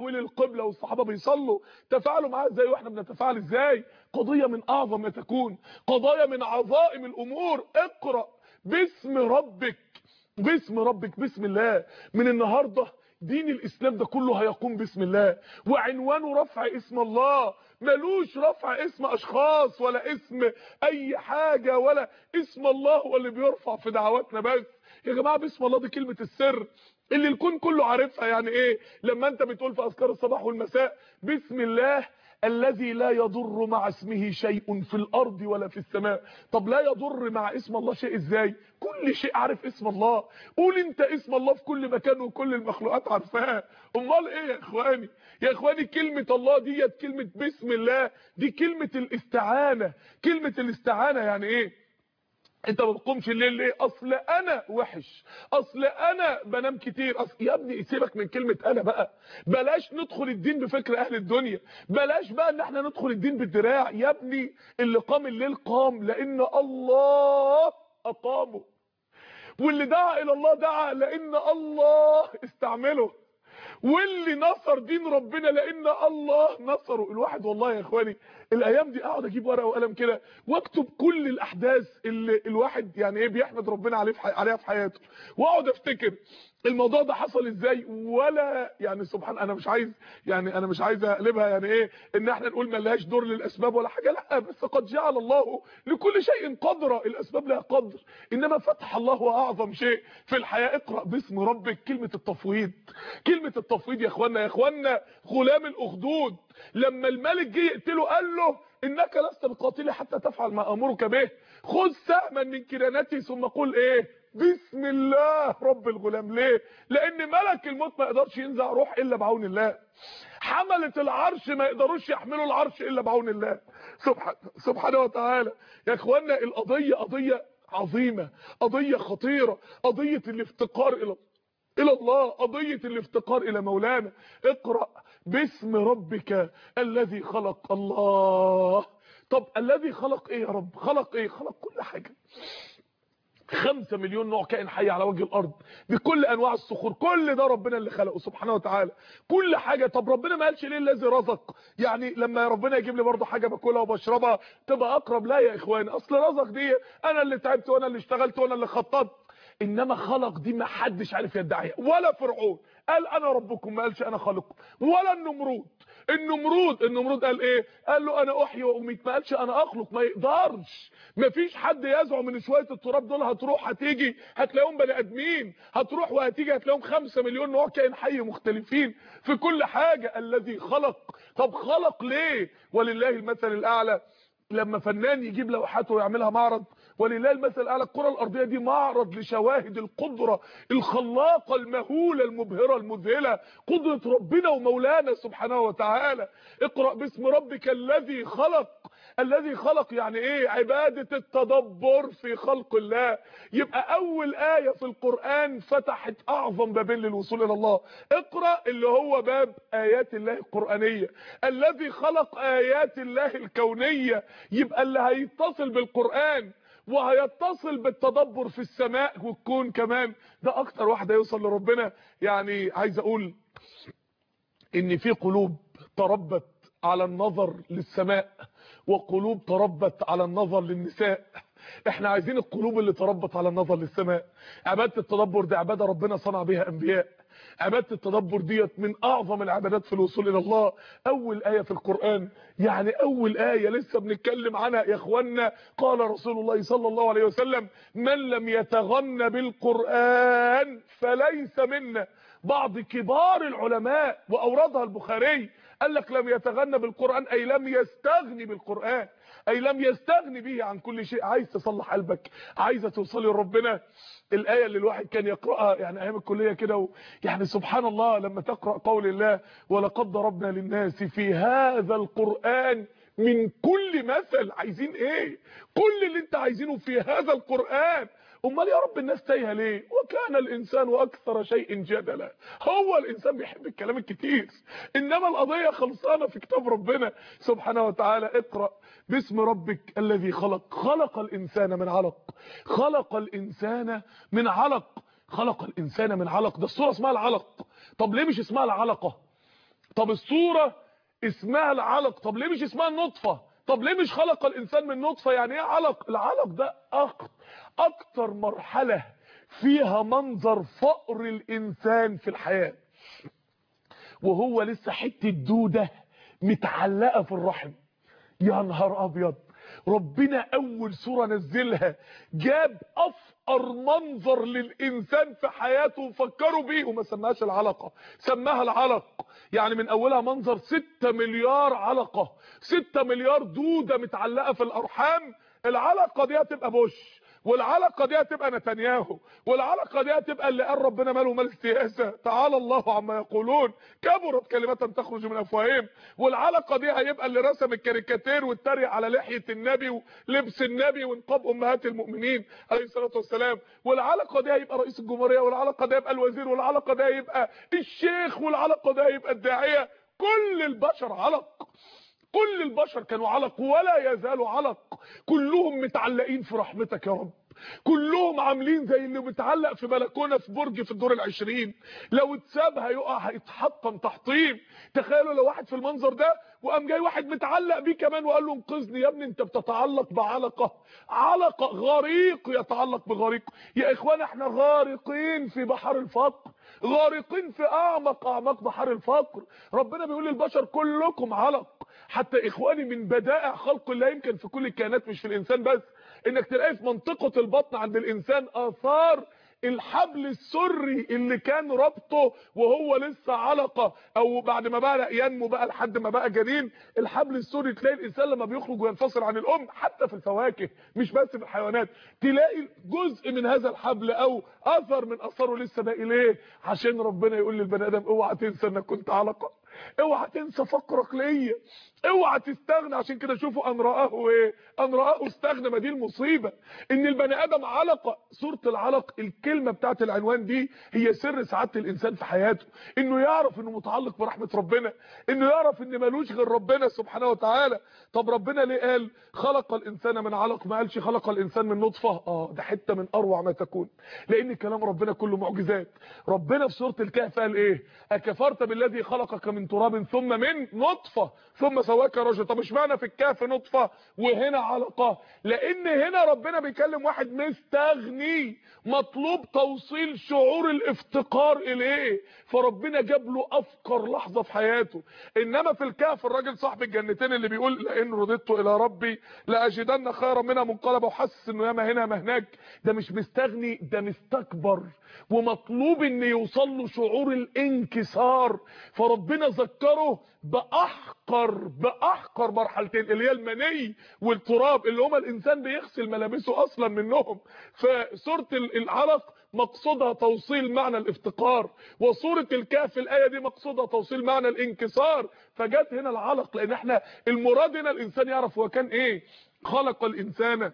تحويل القبلة والصحابة بيصلوا تفاعلوا معاها ازاي واحنا بنتفاعل ازاي قضية من اعظم ما تكون قضايا من عظائم الامور اقرأ باسم ربك باسم ربك بسم الله من النهاردة دين الاسلام ده كله هيقوم باسم الله وعنوانه رفع اسم الله ملوش رفع اسم اشخاص ولا اسم اي حاجة ولا اسم الله هو اللي بيرفع في دعواتنا بس يا جماعة باسم الله دي كلمة السر اللي الكون كله عارفها يعني ايه لما انت بتقول في اذكار الصباح والمساء بسم الله الذي لا يضر مع اسمه شيء في الارض ولا في السماء طب لا يضر مع اسم الله شيء ازاي كل شيء عارف اسم الله قول انت اسم الله في كل مكان وكل المخلوقات عارفاها امال ايه يا اخواني يا اخواني كلمة الله ديت كلمة بسم الله دي كلمة الاستعانة كلمة الاستعانة يعني ايه انت ما بتقومش الليل ليه اصل انا وحش اصل انا بنام كتير اصل يا ابني سيبك من كلمه انا بقى بلاش ندخل الدين بفكر اهل الدنيا بلاش بقى ان احنا ندخل الدين بالدراع يا ابني اللي قام الليل قام لان الله اقامه واللي دعا الى الله دعا لان الله استعمله واللي نصر دين ربنا لان الله نصره الواحد والله يا اخواني الايام دي اقعد اجيب ورقه وقلم كده واكتب كل الاحداث اللي الواحد يعني ايه بيحمد ربنا عليه في حي... عليها في حياته واقعد افتكر الموضوع ده حصل ازاي ولا يعني سبحان انا مش عايز يعني انا مش عايز اقلبها يعني ايه ان احنا نقول ما لهاش دور للاسباب ولا حاجه لا بس قد جعل الله لكل شيء قدرا الاسباب لها قدر انما فتح الله هو اعظم شيء في الحياه اقرا باسم ربك كلمه التفويض كلمه التفويض يا اخوانا يا اخوانا غلام الاخدود لما الملك جه يقتله قال له انك لست بقاتلي حتى تفعل ما امرك به خذ سهما من كنانتي ثم قل ايه بسم الله رب الغلام ليه لان ملك الموت ما يقدرش ينزع روح الا بعون الله حملة العرش ما يقدروش يحملوا العرش الا بعون الله سبحانه سبحانه وتعالى يا اخوانا القضيه قضيه عظيمه قضيه خطيره قضيه الافتقار الى الى الله قضيه الافتقار الى مولانا اقرا باسم ربك الذي خلق الله طب الذي خلق ايه يا رب خلق ايه خلق كل حاجه خمسة مليون نوع كائن حي على وجه الارض بكل انواع الصخور كل ده ربنا اللي خلقه سبحانه وتعالى كل حاجة طب ربنا ما قالش ليه الذي رزق يعني لما ربنا يجيب لي برضه حاجة باكلها وبشربها تبقى اقرب لا يا اخواني اصل رزق دي انا اللي تعبت وانا اللي اشتغلت وانا اللي خططت انما خلق دي ما حدش عارف يدعيها ولا فرعون قال انا ربكم ما قالش انا خالقكم ولا النمرود النمرود النمرود قال ايه قال له انا احيي واميت ما قالش انا اخلق ما يقدرش مفيش حد يزعم من شويه التراب دول هتروح هتيجي هتلاقيهم بني ادمين هتروح وهتيجي هتلاقيهم 5 مليون نوع كائن حي مختلفين في كل حاجه الذي خلق طب خلق ليه ولله المثل الاعلى لما فنان يجيب لوحاته ويعملها معرض ولله المثل الاعلى الكره الارضيه دي معرض لشواهد القدره الخلاقه المهوله المبهره المذهله قدره ربنا ومولانا سبحانه وتعالى اقرا باسم ربك الذي خلق الذي خلق يعني ايه عباده التدبر في خلق الله يبقى اول ايه في القران فتحت اعظم بابين للوصول الى الله اقرا اللي هو باب ايات الله القرانيه الذي خلق ايات الله الكونيه يبقى اللي هيتصل بالقران وهيتصل بالتدبر في السماء والكون كمان ده اكتر واحد هيوصل لربنا يعني عايز اقول ان في قلوب تربت على النظر للسماء وقلوب تربت على النظر للنساء احنا عايزين القلوب اللي تربت على النظر للسماء عباده التدبر دي عباده ربنا صنع بها انبياء عباده التدبر ديت من اعظم العبادات في الوصول الى الله اول ايه في القران يعني اول ايه لسه بنتكلم عنها يا اخوانا قال رسول الله صلى الله عليه وسلم من لم يتغن بالقران فليس منا بعض كبار العلماء واوردها البخاري قال لك لم يتغنى بالقران اي لم يستغني بالقران اي لم يستغني به عن كل شيء عايز تصلح قلبك عايزه توصلي لربنا الايه اللي الواحد كان يقراها يعني ايام الكليه كده و... يعني سبحان الله لما تقرا قول الله ولقد ضربنا للناس في هذا القران من كل مثل عايزين ايه كل اللي انت عايزينه في هذا القران امال يا رب الناس تايهه ليه وكان الانسان اكثر شيء جدلا هو الانسان بيحب الكلام الكتير انما القضيه خلصانه في كتاب ربنا سبحانه وتعالى اقرا باسم ربك الذي خلق خلق الانسان من علق خلق الانسان من علق خلق الانسان من علق ده الصوره اسمها العلق طب ليه مش اسمها العلقه طب الصورة اسمها العلق طب ليه مش اسمها النطفة طب ليه مش خلق الانسان من نطفة يعني ايه علق العلق ده أكتر, اكتر مرحلة فيها منظر فقر الانسان في الحياة وهو لسه حتة دودة متعلقة في الرحم يا نهار ابيض ربنا اول سورة نزلها جاب افقر منظر للانسان في حياته وفكروا بيه وما سماهاش العلقة سماها العلق يعني من اولها منظر 6 مليار علقة 6 مليار دودة متعلقة في الارحام العلقة دي هتبقى بوش والعلقه دي هتبقى نتنياهو والعلقه دي هتبقى اللي قال ربنا ماله مال السياسه تعالى الله عما يقولون كبرت كلمه تخرج من افواههم والعلقه دي هيبقى اللي رسم الكاريكاتير واتريق على لحيه النبي ولبس النبي ونقاب امهات المؤمنين عليه الصلاه والسلام والعلقه دي هيبقى رئيس الجمهوريه والعلقه دي هيبقى الوزير والعلقه دي هيبقى الشيخ والعلقه دي هيبقى الداعيه كل البشر علق كل البشر كانوا علق ولا يزالوا علق كلهم متعلقين في رحمتك يا رب كلهم عاملين زي اللي متعلق في بلكونه في برج في الدور العشرين لو اتساب هيقع هيتحطم تحطيم تخيلوا لو واحد في المنظر ده وقام جاي واحد متعلق بيه كمان وقال له انقذني يا ابني انت بتتعلق بعلقه علقه غريق يتعلق بغريق يا اخوان احنا غارقين في بحر الفقر غارقين في اعمق اعماق بحر الفقر ربنا بيقول للبشر كلكم علق حتى اخواني من بدائع خلق الله يمكن في كل الكائنات مش في الانسان بس انك تلاقي في منطقة البطن عند الانسان اثار الحبل السري اللي كان ربطه وهو لسه علقة او بعد ما بقى ينمو بقى لحد ما بقى جنين الحبل السري تلاقي الانسان لما بيخرج وينفصل عن الام حتى في الفواكه مش بس في الحيوانات تلاقي جزء من هذا الحبل او اثر من اثاره لسه باقي ليه عشان ربنا يقول للبني ادم اوعى تنسى انك كنت علقة اوعى تنسى فقرك ليا اوعى تستغنى عشان كده شوفوا ان راه ايه ان راه استغنى ما دي المصيبه ان البني ادم علقه سوره العلق الكلمه بتاعت العنوان دي هي سر سعاده الانسان في حياته انه يعرف انه متعلق برحمه ربنا انه يعرف ان ملوش غير ربنا سبحانه وتعالى طب ربنا ليه قال خلق الانسان من علق ما قالش خلق الانسان من نطفه اه ده حته من اروع ما تكون لان كلام ربنا كله معجزات ربنا في سوره الكهف قال ايه اكفرت بالذي خلقك من تراب ثم من نطفه ثم سواك رجل طب اشمعنى في الكهف نطفه وهنا علقه لان هنا ربنا بيكلم واحد مستغني مطلوب توصيل شعور الافتقار اليه فربنا جاب له افقر لحظه في حياته انما في الكهف الراجل صاحب الجنتين اللي بيقول لئن رددت الى ربي لاجدن خيرا منها منقلبا وحاسس انه ياما هنا ما هناك ده مش مستغني ده مستكبر ومطلوب ان يوصل له شعور الانكسار فربنا ذكره باحقر باحقر مرحلتين اللي هي المني والتراب اللي هما الانسان بيغسل ملابسه اصلا منهم فسوره العلق مقصودها توصيل معنى الافتقار وسوره الكهف الايه دي مقصودها توصيل معنى الانكسار فجت هنا العلق لان احنا المراد هنا الانسان يعرف هو كان ايه خلق الانسان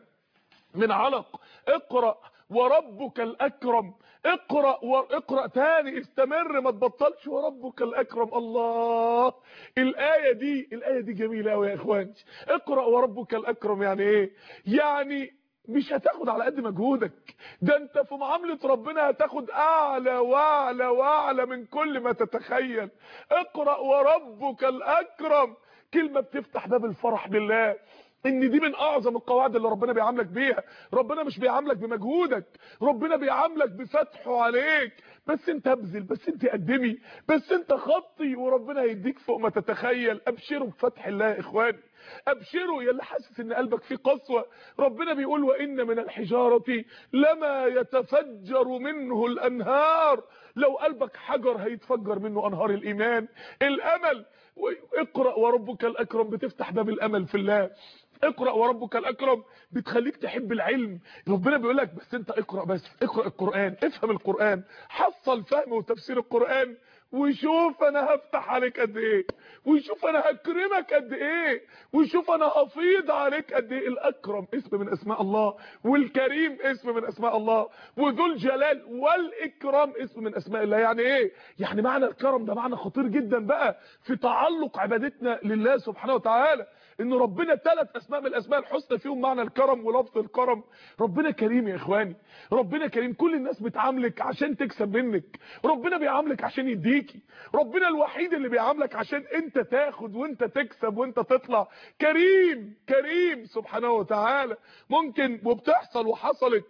من علق اقرا وربك الاكرم اقرا واقرا تاني استمر ما تبطلش وربك الاكرم الله الايه دي الايه دي جميله قوي يا اخواني اقرا وربك الاكرم يعني ايه يعني مش هتاخد على قد مجهودك ده انت في معامله ربنا هتاخد اعلى واعلى واعلى من كل ما تتخيل اقرا وربك الاكرم كلمه بتفتح باب الفرح بالله ان دي من اعظم القواعد اللي ربنا بيعاملك بيها ربنا مش بيعاملك بمجهودك ربنا بيعاملك بفتحه عليك بس انت ابذل بس انت قدمي بس انت خطي وربنا هيديك فوق ما تتخيل ابشروا بفتح الله يا اخواني ابشروا يا اللي حاسس ان قلبك فيه قسوه ربنا بيقول وان من الحجاره لما يتفجر منه الانهار لو قلبك حجر هيتفجر منه انهار الايمان الامل اقرا وربك الاكرم بتفتح باب الامل في الله اقرا وربك الاكرم بتخليك تحب العلم ربنا بيقول لك بس انت اقرا بس اقرا القران افهم القران حصل فهم وتفسير القران وشوف انا هفتح عليك قد ايه وشوف انا هكرمك قد ايه وشوف انا هفيض عليك قد ايه الاكرم اسم من اسماء الله والكريم اسم من اسماء الله وذو الجلال والاكرام اسم من اسماء الله يعني ايه يعني معنى الكرم ده معنى خطير جدا بقى في تعلق عبادتنا لله سبحانه وتعالى ان ربنا ثلاث اسماء من الاسماء الحسنى فيهم معنى الكرم ولفظ الكرم ربنا كريم يا اخواني ربنا كريم كل الناس بتعاملك عشان تكسب منك ربنا بيعاملك عشان يديكي ربنا الوحيد اللي بيعاملك عشان انت تاخد وانت تكسب وانت تطلع كريم كريم سبحانه وتعالى ممكن وبتحصل وحصلت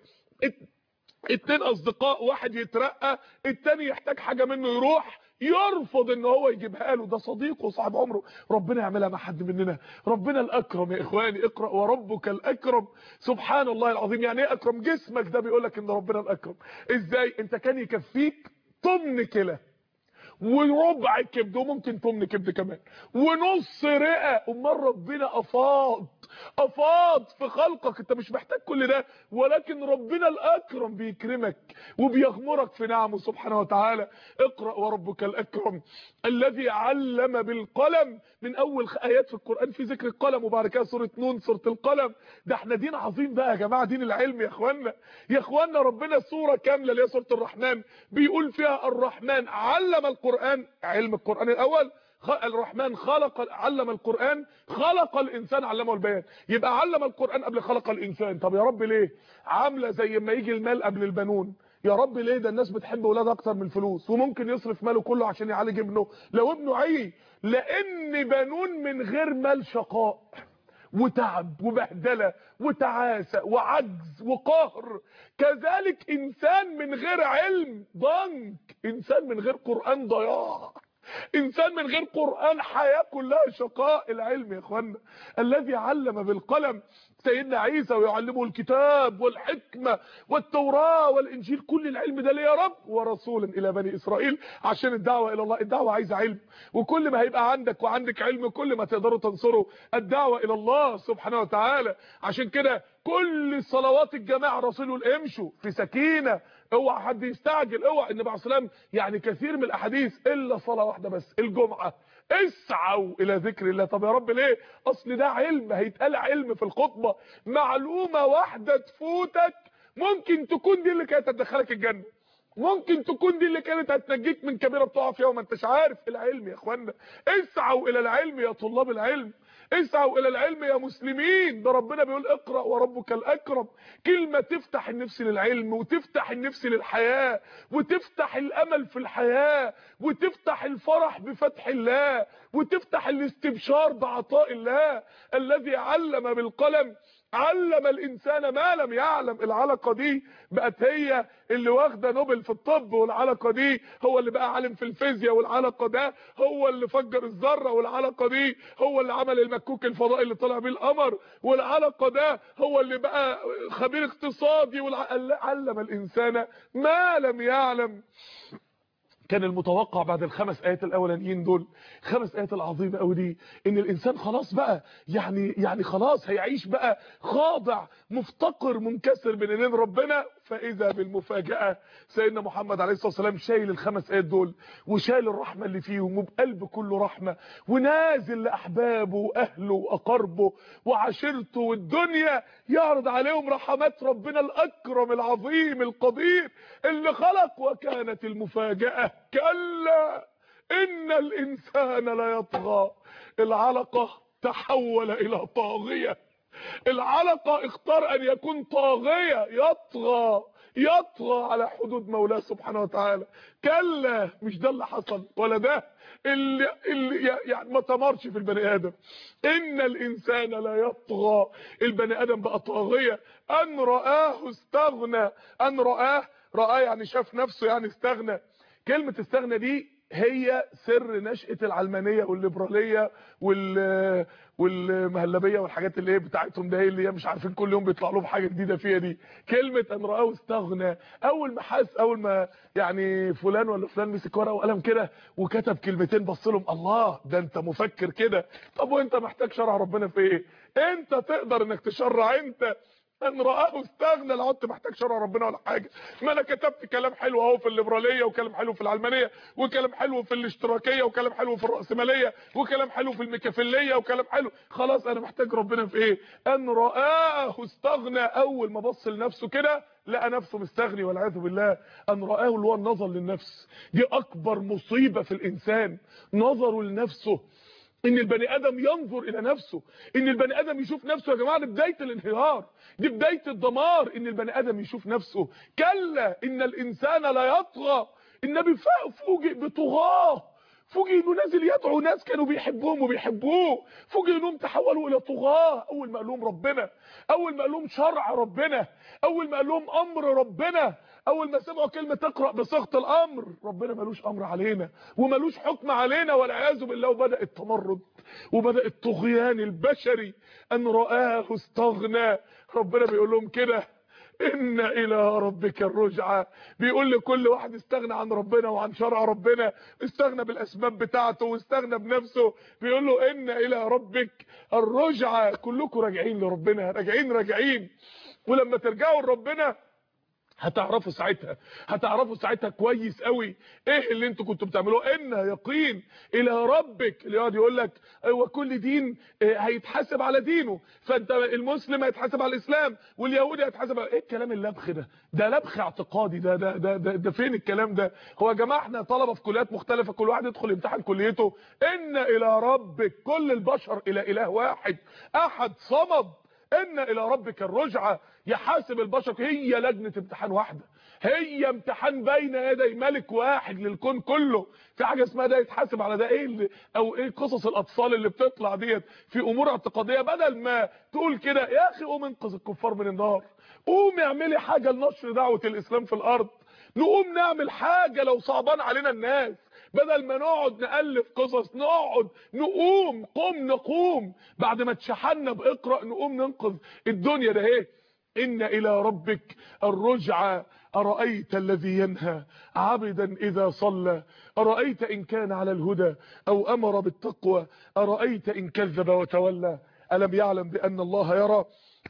اتنين اصدقاء واحد يترقى التاني يحتاج حاجة منه يروح يرفض ان هو يجيبها له ده صديقه وصاحب عمره ربنا يعملها مع حد مننا ربنا الاكرم يا اخواني اقرا وربك الاكرم سبحان الله العظيم يعني ايه اكرم جسمك ده بيقول لك ان ربنا الاكرم ازاي انت كان يكفيك طن كلى وربع كبد وممكن طن كبد كمان ونص رئه امال ربنا افاض افاض في خلقك انت مش محتاج كل ده ولكن ربنا الاكرم بيكرمك وبيغمرك في نعمه سبحانه وتعالى اقرا وربك الاكرم الذي علم بالقلم من اول ايات في القران في ذكر القلم وبعد كده سوره نون سوره القلم ده احنا دين عظيم بقى يا جماعه دين العلم يا اخوانا يا اخوانا ربنا سوره كامله اللي هي سوره الرحمن بيقول فيها الرحمن علم القران علم القران الاول الرحمن خلق علم القرآن خلق الإنسان علمه البيان يبقى علم القرآن قبل خلق الإنسان طب يا رب ليه عاملة زي ما يجي المال قبل البنون يا رب ليه ده الناس بتحب اولادها اكتر من الفلوس وممكن يصرف ماله كله عشان يعالج ابنه لو ابنه عي لان بنون من غير مال شقاء وتعب وبهدله وتعاسه وعجز وقهر كذلك انسان من غير علم ضنك انسان من غير قران ضياع انسان من غير قرآن حياة كلها شقاء العلم يا اخوانا الذي علم بالقلم سيدنا عيسى ويعلمه الكتاب والحكمة والتوراة والانجيل كل العلم ده ليه يا رب ورسولا الى بني اسرائيل عشان الدعوة الى الله الدعوة عايزة علم وكل ما هيبقى عندك وعندك علم كل ما تقدروا تنصروا الدعوة الى الله سبحانه وتعالى عشان كده كل صلوات الجماعة رسول امشوا في سكينة اوعى حد يستعجل اوعى النبي عليه الصلاه والسلام يعني كثير من الاحاديث الا صلاه واحده بس الجمعه اسعوا الى ذكر الله طب يا رب ليه اصل ده علم هيتقال علم في الخطبه معلومه واحده تفوتك ممكن تكون دي اللي كانت هتدخلك الجنه ممكن تكون دي اللي كانت هتنجيك من كبيره بتقع فيها وما انتش عارف العلم يا اخوانا اسعوا الى العلم يا طلاب العلم اسعوا الى العلم يا مسلمين ده ربنا بيقول اقرا وربك الاكرم كلمه تفتح النفس للعلم وتفتح النفس للحياه وتفتح الامل في الحياه وتفتح الفرح بفتح الله وتفتح الاستبشار بعطاء الله الذي علم بالقلم علم الانسان ما لم يعلم العلقه دي بقت هي اللي واخده نوبل في الطب والعلقه دي هو اللي بقى عالم في الفيزياء والعلقه ده هو اللي فجر الذره والعلقه دي هو اللي عمل المكوك الفضائي اللي طلع بيه القمر والعلقه ده هو اللي بقى خبير اقتصادي علم الانسان ما لم يعلم كان المتوقع بعد الخمس ايات الاولانيين دول خمس ايات العظيمه قوي دي ان الانسان خلاص بقى يعني يعني خلاص هيعيش بقى خاضع مفتقر منكسر بين ايدين ربنا فاذا بالمفاجاه سيدنا محمد عليه الصلاه والسلام شايل الخمس ايات دول وشايل الرحمه اللي فيهم وبقلب كله رحمه ونازل لاحبابه واهله واقاربه وعشيرته والدنيا يعرض عليهم رحمات ربنا الاكرم العظيم القدير اللي خلق وكانت المفاجاه كلا ان الانسان ليطغى العلقه تحول الى طاغيه العلقه اختار ان يكون طاغيه يطغى يطغى على حدود مولاه سبحانه وتعالى كلا مش ده اللي حصل ولا ده اللي, اللي يعني ما تمرش في البني ادم ان الانسان لا يطغى البني ادم بقى طاغيه ان رآه استغنى ان رآه رآه يعني شاف نفسه يعني استغنى كلمة استغنى دي هي سر نشأة العلمانية والليبرالية وال والمهلبيه والحاجات اللي هي بتاعتهم ده اللي هي مش عارفين كل يوم بيطلع لهم حاجه جديده فيها دي كلمه ان راه استغنى اول ما حس اول ما يعني فلان ولا فلان مسك ورقه وقلم كده وكتب كلمتين بص لهم الله ده انت مفكر كده طب وانت محتاج شرع ربنا في ايه انت تقدر انك تشرع انت ان رآه استغنى لا عدت محتاج شرع ربنا ولا حاجه ما انا كتبت كلام حلو اهو في الليبراليه وكلام حلو في العلمانيه وكلام حلو في الاشتراكيه وكلام حلو في الراسماليه وكلام حلو في الميكافيليه وكلام حلو خلاص انا محتاج ربنا في ايه ان رآه استغنى اول ما بص لنفسه كده لقى نفسه مستغني والعياذ بالله ان رآه اللي هو النظر للنفس دي اكبر مصيبه في الانسان نظره لنفسه ان البني ادم ينظر الى نفسه ان البني ادم يشوف نفسه يا جماعه دي بدايه الانهيار دي بدايه الدمار ان البني ادم يشوف نفسه كلا ان الانسان لا يطغى النبي فوجئ بطغاه فوجئ انه نازل يدعو ناس كانوا بيحبوهم وبيحبوه فوجئ انهم تحولوا الى طغاه اول ما قال لهم ربنا اول ما قال لهم شرع ربنا اول ما قال لهم امر ربنا اول ما سمعوا كلمه تقرا بصيغه الامر ربنا ملوش امر علينا وملوش حكم علينا والعياذ بالله وبدا التمرد وبدا الطغيان البشري ان رآه استغنى ربنا بيقول لهم كده ان الى ربك الرجعه بيقول لكل واحد استغنى عن ربنا وعن شرع ربنا استغنى بالاسباب بتاعته واستغنى بنفسه بيقول له ان الى ربك الرجعه كلكم راجعين لربنا راجعين راجعين ولما ترجعوا لربنا هتعرفوا ساعتها هتعرفوا ساعتها كويس قوي ايه اللي انتوا كنتوا بتعملوه ان يقين الى ربك اللي يقعد يقول لك هو كل دين هيتحاسب على دينه فانت المسلم هيتحاسب على الاسلام واليهودي هيتحاسب على ايه الكلام اللبخ ده ده لبخ اعتقادي ده ده ده, ده, ده فين الكلام ده هو يا جماعه احنا طلبه في كليات مختلفه كل واحد يدخل يمتحن كليته ان الى ربك كل البشر الى اله واحد احد صمد ان الى ربك الرجعه يحاسب البشر هي لجنه امتحان واحده هي امتحان بين يدي ملك واحد للكون كله في حاجه اسمها ده يتحاسب على ده ايه اللي او ايه قصص الاطفال اللي بتطلع ديت في امور اعتقاديه بدل ما تقول كده يا اخي قوم انقذ الكفار من النار قوم اعملي حاجه لنشر دعوه الاسلام في الارض نقوم نعمل حاجه لو صعبان علينا الناس بدل ما نقعد نألف قصص نقعد نقوم قم نقوم بعد ما اتشحنا بإقرأ نقوم ننقذ الدنيا ده ايه إن إلى ربك الرجعة أرأيت الذي ينهى عبدا إذا صلى أرأيت إن كان على الهدى أو أمر بالتقوى أرأيت إن كذب وتولى ألم يعلم بأن الله يرى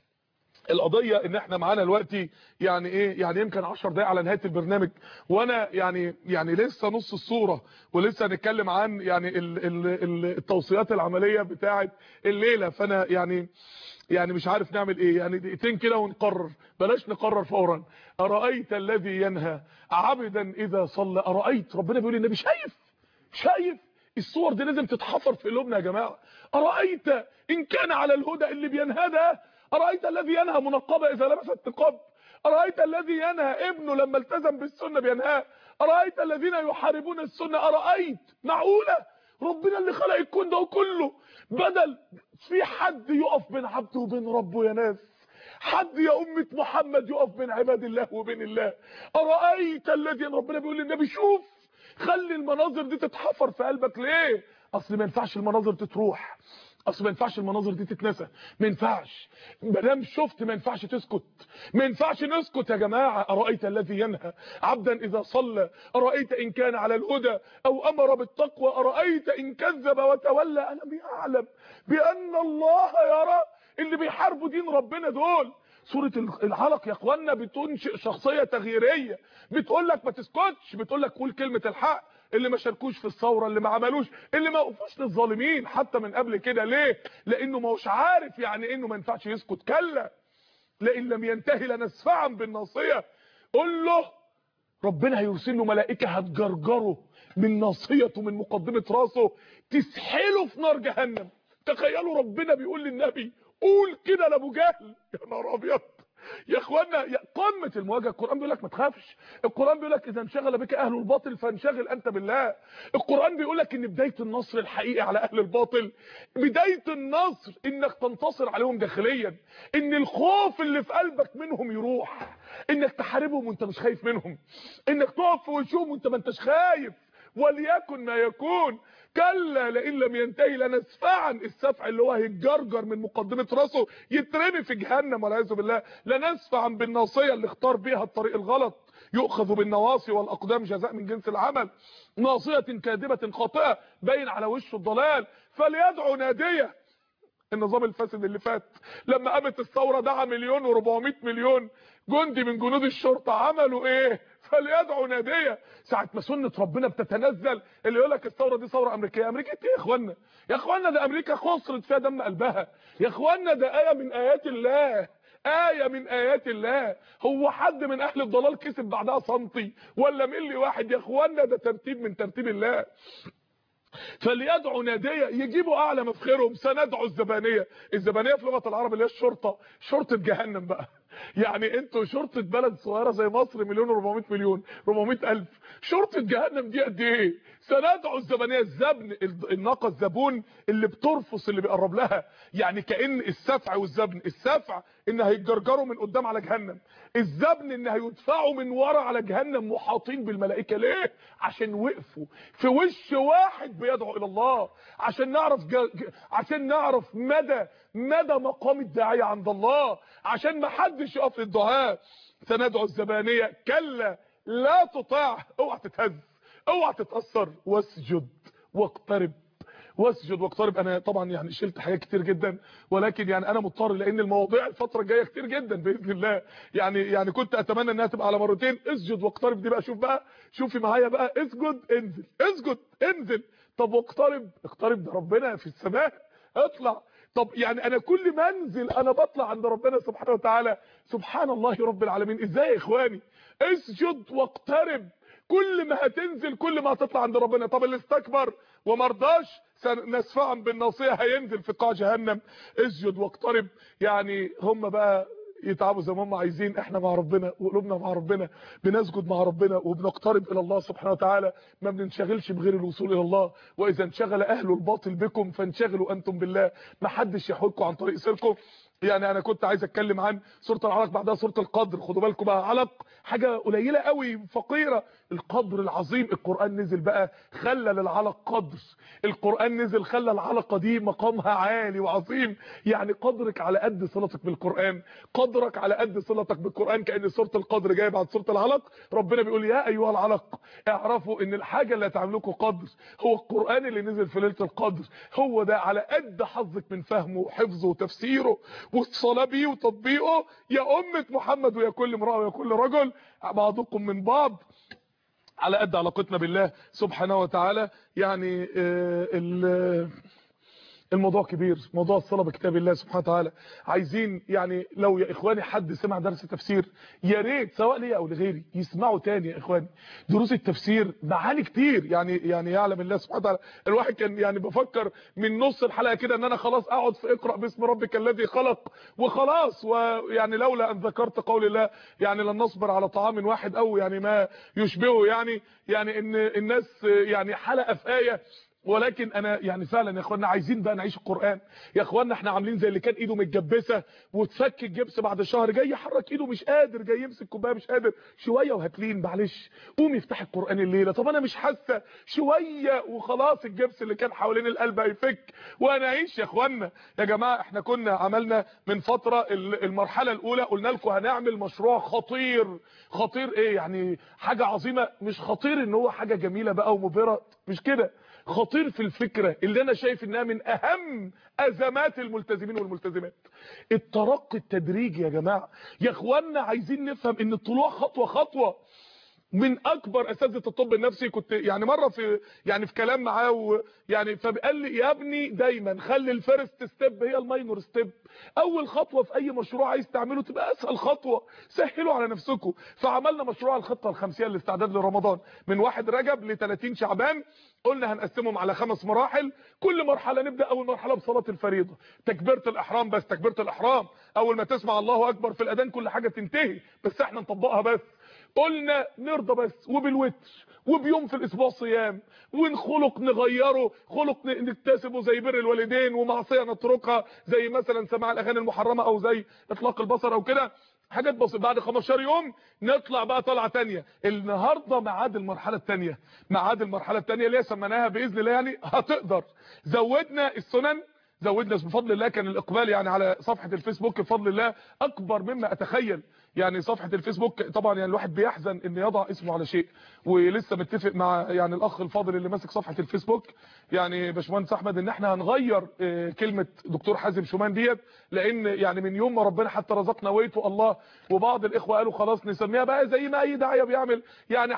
القضيه ان احنا معانا دلوقتي يعني ايه يعني يمكن 10 دقايق على نهايه البرنامج وانا يعني يعني لسه نص الصوره ولسه هنتكلم عن يعني ال ال التوصيات العمليه بتاعه الليله فانا يعني يعني مش عارف نعمل ايه يعني دقيقتين كده ونقرر بلاش نقرر فورا ارايت الذي ينهى عبدا اذا صلى ارايت ربنا بيقول للنبي شايف شايف الصور دي لازم تتحفر في قلوبنا يا جماعه ارايت ان كان على الهدى اللي بينهى ده ارايت الذي ينهى منقبه اذا لبست نقاب ارايت الذي ينهى ابنه لما التزم بالسنه بينهاه ارايت الذين يحاربون السنه ارايت معقوله ربنا اللي خلق الكون ده كله بدل في حد يقف بين عبده وبين ربه يا ناس حد يا أمة محمد يقف بين عباد الله وبين الله أرأيت الذي ربنا بيقول للنبي شوف خلي المناظر دي تتحفر في قلبك ليه اصل ما ينفعش المناظر تتروح اصل ما ينفعش المناظر دي تتنسى ما ينفعش ما دام شفت ما ينفعش تسكت ما ينفعش نسكت يا جماعه ارايت الذي ينهى عبدا اذا صلى ارايت ان كان على الهدى او امر بالتقوى ارايت ان كذب وتولى الم يعلم بان الله يرى اللي بيحاربوا دين ربنا دول سوره العلق يا اخوانا بتنشئ شخصيه تغييريه بتقول لك ما تسكتش بتقول لك قول كلمه الحق اللي ما شاركوش في الثوره اللي ما عملوش اللي ما وقفوش للظالمين حتى من قبل كده ليه لانه ما هوش عارف يعني انه ما ينفعش يسكت كلا لئن لم ينتهي لنسفعا بالناصيه قول له ربنا هيرسل له ملائكه هتجرجره من ناصيته من مقدمه راسه تسحله في نار جهنم تخيلوا ربنا بيقول للنبي قول كده لابو جهل يا نهار ابيض يا اخوانا يا قمه المواجهه القران بيقول لك ما تخافش القران بيقول لك اذا انشغل بك اهل الباطل فانشغل انت بالله القران بيقول لك ان بدايه النصر الحقيقي على اهل الباطل بدايه النصر انك تنتصر عليهم داخليا ان الخوف اللي في قلبك منهم يروح انك تحاربهم وانت مش خايف منهم انك تقف في وشهم وانت ما انتش خايف وليكن ما يكون كلا لئن لم ينتهي لنسفعا السفع اللي هو هيتجرجر من مقدمه راسه يترمي في جهنم والعياذ بالله لنسفعا بالناصيه اللي اختار بيها الطريق الغلط يؤخذ بالنواصي والاقدام جزاء من جنس العمل ناصيه كاذبه خاطئه باين على وشه الضلال فليدعو ناديه النظام الفاسد اللي فات لما قامت الثوره دعا مليون و400 مليون جندي من جنود الشرطه عملوا ايه فليدعو ناديه ساعه ما سنه ربنا بتتنزل اللي يقول لك الثوره دي ثوره امريكيه امريكيه ايه يا اخوانا يا اخوانا ده امريكا خسرت فيها دم قلبها يا اخوانا ده ايه من ايات الله آية من آيات الله هو حد من أهل الضلال كسب بعدها سنتي ولا ملي واحد يا اخوانا ده ترتيب من ترتيب الله فليدعوا ناديه يجيبوا اعلى مفخرهم سندعوا الزبانيه الزبانيه في لغه العرب اللي هي الشرطه شرطه جهنم بقى يعني انتوا شرطه بلد صغيره زي مصر مليون و400 مليون 400 الف شرطه جهنم دي قد ايه سندعوا الزبانيه الزبن الناقه الزبون اللي بترفص اللي بيقرب لها يعني كان السفع والزبن السفع ان هيتجرجروا من قدام على جهنم الزبن ان هيدفعوا من ورا على جهنم محاطين بالملائكه ليه عشان وقفوا في وش واحد بيدعو الى الله عشان نعرف ج... ج... عشان نعرف مدى مدى مقام الداعيه عند الله عشان ما حدش يقف للدعاء سندعو الزبانيه كلا لا تطاع اوعى تتهز اوعى تتاثر واسجد واقترب واسجد واقترب انا طبعا يعني شلت حاجات كتير جدا ولكن يعني انا مضطر لان المواضيع الفتره الجايه كتير جدا باذن الله يعني يعني كنت اتمنى انها تبقى على مرتين اسجد واقترب دي بقى شوف بقى شوفي معايا بقى اسجد انزل اسجد انزل طب واقترب اقترب ده ربنا في السماء اطلع طب يعني انا كل ما انزل انا بطلع عند ربنا سبحانه وتعالى سبحان الله رب العالمين ازاي يا اخواني اسجد واقترب كل ما هتنزل كل ما هتطلع عند ربنا طب اللي استكبر وما رضاش نسفعا بالناصيه هينزل في قاع جهنم اسجد واقترب يعني هم بقى يتعبوا زي ما هم عايزين احنا مع ربنا وقلوبنا مع ربنا بنسجد مع ربنا وبنقترب الى الله سبحانه وتعالى ما بننشغلش بغير الوصول الى الله واذا انشغل اهل الباطل بكم فانشغلوا انتم بالله ما حدش يحولكم عن طريق سيركم يعني انا كنت عايز اتكلم عن سوره العلق بعدها سوره القدر خدوا بالكم بقى علق حاجه قليله قوي فقيره القدر العظيم القران نزل بقى خلى للعلق قدر القران نزل خلى العلقه دي مقامها عالي وعظيم يعني قدرك على قد صلتك بالقران قدرك على قد صلتك بالقران كان سوره القدر جايه بعد سوره العلق ربنا بيقول يا ايها العلق اعرفوا ان الحاجه اللي هتعملكم قدر هو القران اللي نزل في ليله القدر هو ده على قد حظك من فهمه وحفظه وتفسيره والصلاه بيه وتطبيقه يا امه محمد ويا كل امراه ويا كل رجل بعضكم من بعض على قد علاقتنا بالله سبحانه وتعالى يعني آه الموضوع كبير موضوع الصلاه بكتاب الله سبحانه وتعالى عايزين يعني لو يا اخواني حد سمع درس تفسير يا ريت سواء ليا او لغيري يسمعوا تاني يا اخواني دروس التفسير معاني كتير يعني يعني يعلم الله سبحانه وتعالى الواحد كان يعني بفكر من نص الحلقه كده ان انا خلاص اقعد في اقرا باسم ربك الذي خلق وخلاص ويعني لولا ان ذكرت قول الله يعني لن نصبر على طعام واحد او يعني ما يشبهه يعني يعني ان الناس يعني حلقه في ايه ولكن انا يعني فعلا يا اخوانا عايزين بقى نعيش القران يا اخوانا احنا عاملين زي اللي كان ايده متجبسه وتفك الجبس بعد شهر جاي يحرك ايده مش قادر جاي يمسك كوبايه مش قادر شويه وهتلين معلش قوم افتح القران الليله طب انا مش حاسه شويه وخلاص الجبس اللي كان حوالين القلب هيفك وهنعيش يا اخوانا يا جماعه احنا كنا عملنا من فتره المرحله الاولى قلنا لكم هنعمل مشروع خطير خطير ايه يعني حاجه عظيمه مش خطير ان هو حاجه جميله بقى ومبهره مش كده خطير في الفكرة اللي انا شايف انها من اهم ازمات الملتزمين والملتزمات الترقي التدريجي يا جماعة يا اخوانا عايزين نفهم ان الطلوع خطوة خطوة من اكبر اساتذه الطب النفسي كنت يعني مره في يعني في كلام معاه يعني فقال لي يا ابني دايما خلي الفيرست ستيب هي الماينور ستيب اول خطوه في اي مشروع عايز تعمله تبقى اسهل خطوه سهلوا على نفسكم فعملنا مشروع الخطه الخمسيه للاستعداد لرمضان من 1 رجب ل 30 شعبان قلنا هنقسمهم على خمس مراحل كل مرحله نبدا اول مرحله بصلاه الفريضه تكبيره الاحرام بس تكبيره الاحرام اول ما تسمع الله اكبر في الاذان كل حاجه تنتهي بس احنا نطبقها بس قلنا نرضى بس وبالوتر وبيوم في الاسبوع صيام ونخلق نغيره خلق نكتسبه زي بر الوالدين ومعصيه نتركها زي مثلا سماع الاغاني المحرمه او زي اطلاق البصر او كده حاجات بسيطه بعد 15 يوم نطلع بقى طلعه ثانيه النهارده ميعاد المرحله الثانيه ميعاد المرحله الثانيه اللي سميناها باذن الله يعني هتقدر زودنا السنن زودنا بفضل الله كان الاقبال يعني على صفحه الفيسبوك بفضل الله اكبر مما اتخيل يعني صفحه الفيسبوك طبعا يعني الواحد بيحزن ان يضع اسمه على شيء ولسه متفق مع يعني الاخ الفاضل اللي ماسك صفحه الفيسبوك يعني باشمهندس احمد ان احنا هنغير كلمه دكتور حازم شومان ديت لان يعني من يوم ما ربنا حتى رزقنا ويته الله وبعض الاخوه قالوا خلاص نسميها بقى زي ما اي داعيه بيعمل يعني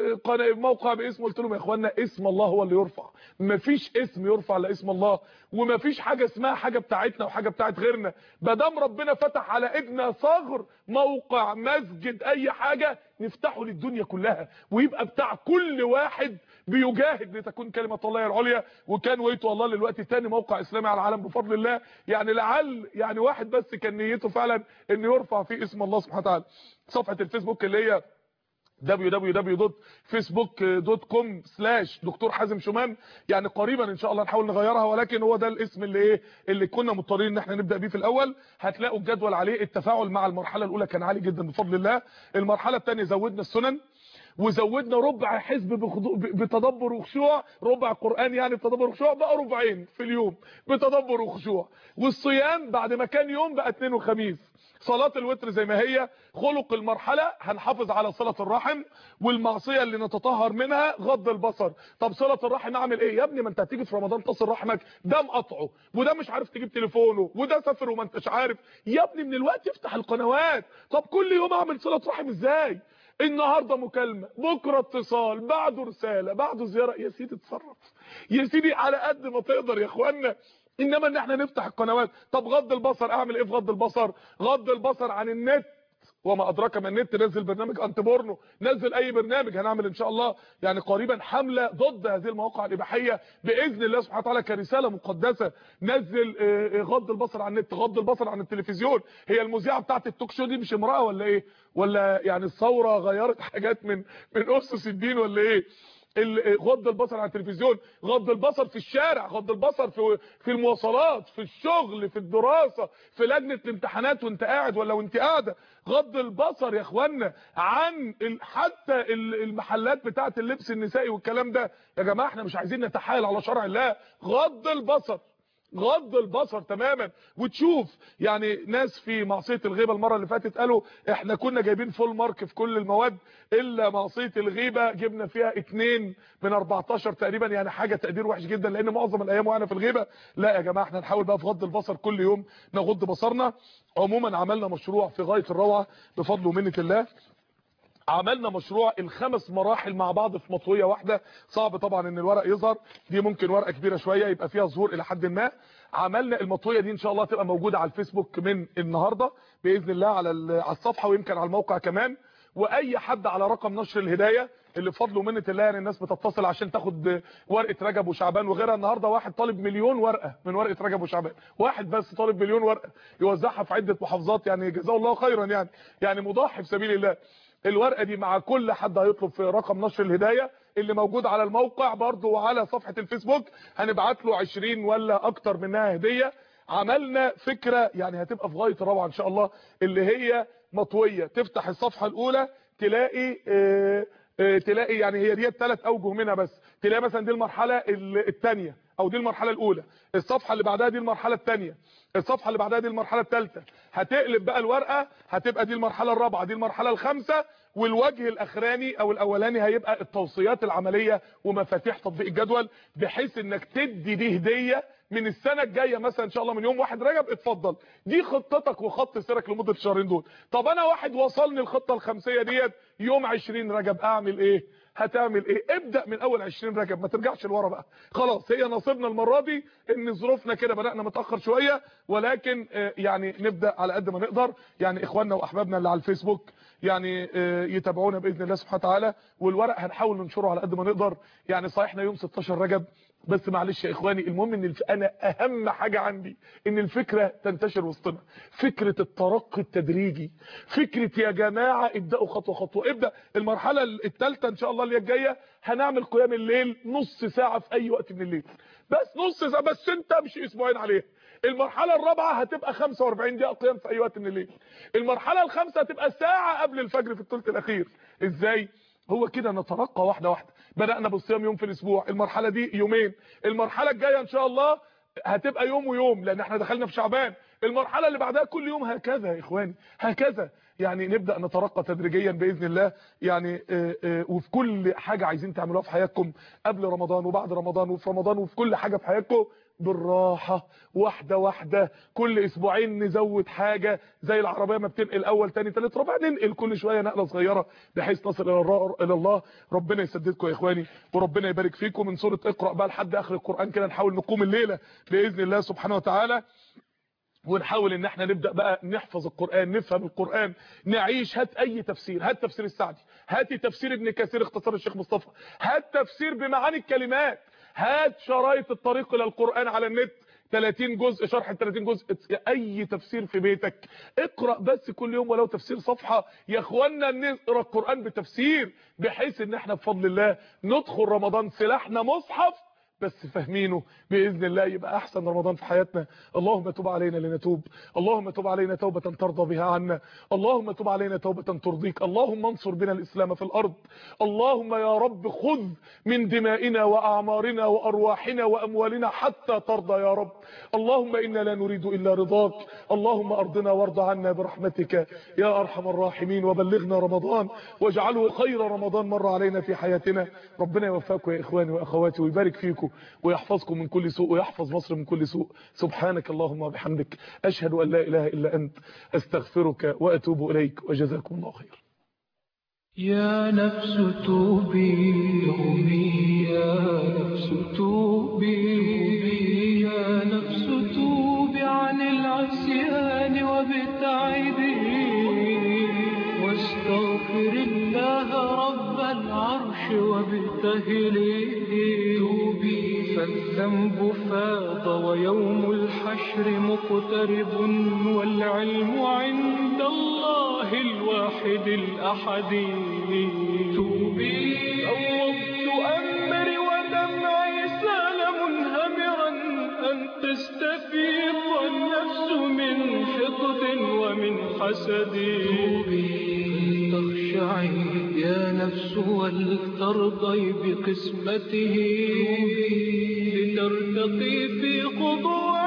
موقع باسمه قلت لهم يا اخوانا اسم الله هو اللي يرفع مفيش اسم يرفع الا اسم الله ومفيش حاجه اسمها حاجه بتاعتنا وحاجه بتاعت غيرنا ما دام ربنا فتح على ايدنا ثغر موقع مسجد اي حاجه نفتحه للدنيا كلها ويبقى بتاع كل واحد بيجاهد لتكون كلمه الله هي العليا وكان ويتو الله للوقت تاني موقع اسلامي على العالم بفضل الله يعني لعل يعني واحد بس كان نيته فعلا انه يرفع فيه اسم الله سبحانه وتعالى صفحه الفيسبوك اللي هي www.facebook.com سلاش دكتور حازم شمام يعني قريبا ان شاء الله نحاول نغيرها ولكن هو ده الاسم اللي ايه اللي كنا مضطرين ان احنا نبدا بيه في الاول هتلاقوا الجدول عليه التفاعل مع المرحله الاولى كان عالي جدا بفضل الله المرحله الثانيه زودنا السنن وزودنا ربع حزب بتدبر وخشوع ربع قرآن يعني بتدبر وخشوع بقى ربعين في اليوم بتدبر وخشوع والصيام بعد ما كان يوم بقى اثنين وخميس صلاة الوتر زي ما هي خلق المرحلة هنحافظ على صلة الرحم والمعصية اللي نتطهر منها غض البصر طب صلة الرحم اعمل ايه يا ابني ما انت هتيجي في رمضان تصل رحمك ده مقطعه وده مش عارف تجيب تليفونه وده سافر وما انتش عارف يا ابني من الوقت افتح القنوات طب كل يوم اعمل صلة رحم ازاي النهارده مكالمه بكره اتصال بعده رساله بعده زياره يا سيدي اتصرف يا سيدي على قد ما تقدر يا اخوانا انما ان احنا نفتح القنوات طب غض البصر اعمل ايه في غض البصر غض البصر عن النت وما ادراك ما النت نزل برنامج انتي بورنو نزل اي برنامج هنعمل ان شاء الله يعني قريبا حمله ضد هذه المواقع الاباحيه باذن الله سبحانه وتعالى كرساله مقدسه نزل غض البصر عن النت غض البصر عن التلفزيون هي المذيعه بتاعه التوك شو دي مش امراه ولا ايه ولا يعني الثوره غيرت حاجات من من اسس الدين ولا ايه غض البصر عن التلفزيون غض البصر في الشارع غض البصر في في المواصلات في الشغل في الدراسه في لجنه الامتحانات وانت قاعد ولا وانت قاعده غض البصر يا اخوانا عن حتى المحلات بتاعه اللبس النسائي والكلام ده يا جماعه احنا مش عايزين نتحايل على شرع الله غض البصر غض البصر تماما وتشوف يعني ناس في معصيه الغيبه المره اللي فاتت قالوا احنا كنا جايبين فول مارك في كل المواد الا معصيه الغيبه جبنا فيها 2 من 14 تقريبا يعني حاجه تقدير وحش جدا لان معظم الايام وانا في الغيبه لا يا جماعه احنا نحاول بقى في غض البصر كل يوم نغض بصرنا عموما عملنا مشروع في غايه الروعه بفضل ومنه الله عملنا مشروع الخمس مراحل مع بعض في مطويه واحده صعب طبعا ان الورق يظهر دي ممكن ورقه كبيره شويه يبقى فيها ظهور الى حد ما عملنا المطويه دي ان شاء الله تبقى موجوده على الفيسبوك من النهارده باذن الله على على الصفحه ويمكن على الموقع كمان واي حد على رقم نشر الهدايه اللي بفضل ومنه الله يعني الناس بتتصل عشان تاخد ورقه رجب وشعبان وغيرها النهارده واحد طالب مليون ورقه من ورقه رجب وشعبان واحد بس طالب مليون ورقه يوزعها في عده محافظات يعني جزاه الله خيرا يعني يعني مضحي في سبيل الله الورقه دي مع كل حد هيطلب في رقم نشر الهدايه اللي موجود على الموقع برضو وعلى صفحه الفيسبوك هنبعت له 20 ولا اكتر منها هديه عملنا فكره يعني هتبقى في غايه الروعه ان شاء الله اللي هي مطويه تفتح الصفحه الاولى تلاقي اه اه تلاقي يعني هي دي ثلاث اوجه منها بس تلاقي مثلا دي المرحله الثانيه او دي المرحله الاولى الصفحه اللي بعدها دي المرحله الثانيه الصفحه اللي بعدها دي المرحله الثالثه هتقلب بقى الورقه هتبقى دي المرحله الرابعه دي المرحله الخامسه والوجه الاخراني او الاولاني هيبقى التوصيات العمليه ومفاتيح تطبيق الجدول بحيث انك تدي دي هديه من السنه الجايه مثلا ان شاء الله من يوم واحد رجب اتفضل دي خطتك وخط سيرك لمده الشهرين دول طب انا واحد وصلني الخطه الخمسيه ديت يوم 20 رجب اعمل ايه هتعمل ايه ابدا من اول 20 رجب ما ترجعش لورا بقى خلاص هي نصيبنا المره دي ان ظروفنا كده بدانا متاخر شويه ولكن يعني نبدا على قد ما نقدر يعني اخواننا واحبابنا اللي على الفيسبوك يعني يتابعونا باذن الله سبحانه وتعالى والورق هنحاول ننشره على قد ما نقدر يعني صحيحنا يوم 16 رجب بس معلش يا اخواني المهم ان الف... انا اهم حاجه عندي ان الفكره تنتشر وسطنا فكره الترقي التدريجي فكره يا جماعه ابداوا خطوه خطوه ابدا المرحله الثالثه ان شاء الله اللي الجايه هنعمل قيام الليل نص ساعه في اي وقت من الليل بس نص ساعه بس انت مش اسبوعين عليها المرحله الرابعه هتبقى 45 دقيقه قيام في اي وقت من الليل المرحله الخامسه هتبقى ساعه قبل الفجر في الثلث الاخير ازاي هو كده نترقى واحده واحده بدانا بالصيام يوم في الاسبوع المرحله دي يومين المرحله الجايه ان شاء الله هتبقى يوم ويوم لان احنا دخلنا في شعبان المرحله اللي بعدها كل يوم هكذا يا اخواني هكذا يعني نبدا نترقى تدريجيا باذن الله يعني آآ آآ وفي كل حاجه عايزين تعملوها في حياتكم قبل رمضان وبعد رمضان وفي رمضان وفي كل حاجه في حياتكم بالراحة واحدة واحدة كل اسبوعين نزود حاجة زي العربية ما بتنقل اول تاني تالت ربع ننقل كل شوية نقلة صغيرة بحيث نصل الى الر- الى الله ربنا يسددكم يا اخواني وربنا يبارك فيكم من سورة اقرأ بقى لحد اخر القرآن كده نحاول نقوم الليلة بإذن الله سبحانه وتعالى ونحاول ان احنا نبدا بقى نحفظ القران نفهم القران نعيش هات اي تفسير هات تفسير السعدي هات تفسير ابن كثير اختصار الشيخ مصطفى هات تفسير بمعاني الكلمات هات شرايط الطريق الى القران على النت 30 جزء شرح ال 30 جزء اي تفسير في بيتك اقرا بس كل يوم ولو تفسير صفحه يا اخوانا نقرا القران بتفسير بحيث ان احنا بفضل الله ندخل رمضان سلاحنا مصحف بس فاهمينه باذن الله يبقى احسن رمضان في حياتنا اللهم تب علينا لنتوب اللهم تب علينا توبه ترضى بها عنا اللهم تب علينا توبه ترضيك اللهم انصر بنا الاسلام في الارض اللهم يا رب خذ من دمائنا واعمارنا وارواحنا واموالنا حتى ترضى يا رب اللهم انا لا نريد الا رضاك اللهم ارضنا وارض عنا برحمتك يا ارحم الراحمين وبلغنا رمضان واجعله خير رمضان مر علينا في حياتنا ربنا يوفقكم يا اخواني واخواتي ويبارك فيكم ويحفظكم من كل سوء ويحفظ مصر من كل سوء سبحانك اللهم وبحمدك اشهد ان لا اله الا انت استغفرك واتوب اليك وجزاكم الله خير يا نفس توبي توبي يا نفس توبي يا نفس توبي عن العصيان وابتعدي واستغفر الله رب العرش وابتهلي توبي فالذنب فاض ويوم الحشر مقترب والعلم عند الله الواحد الأحد توبي أوضت أمري ودمعي سال منهمرا أن تستفيض النفس من حقد ومن حسد فلتخشعي يا نفس ولترضي بقسمته لترتقي في خضوع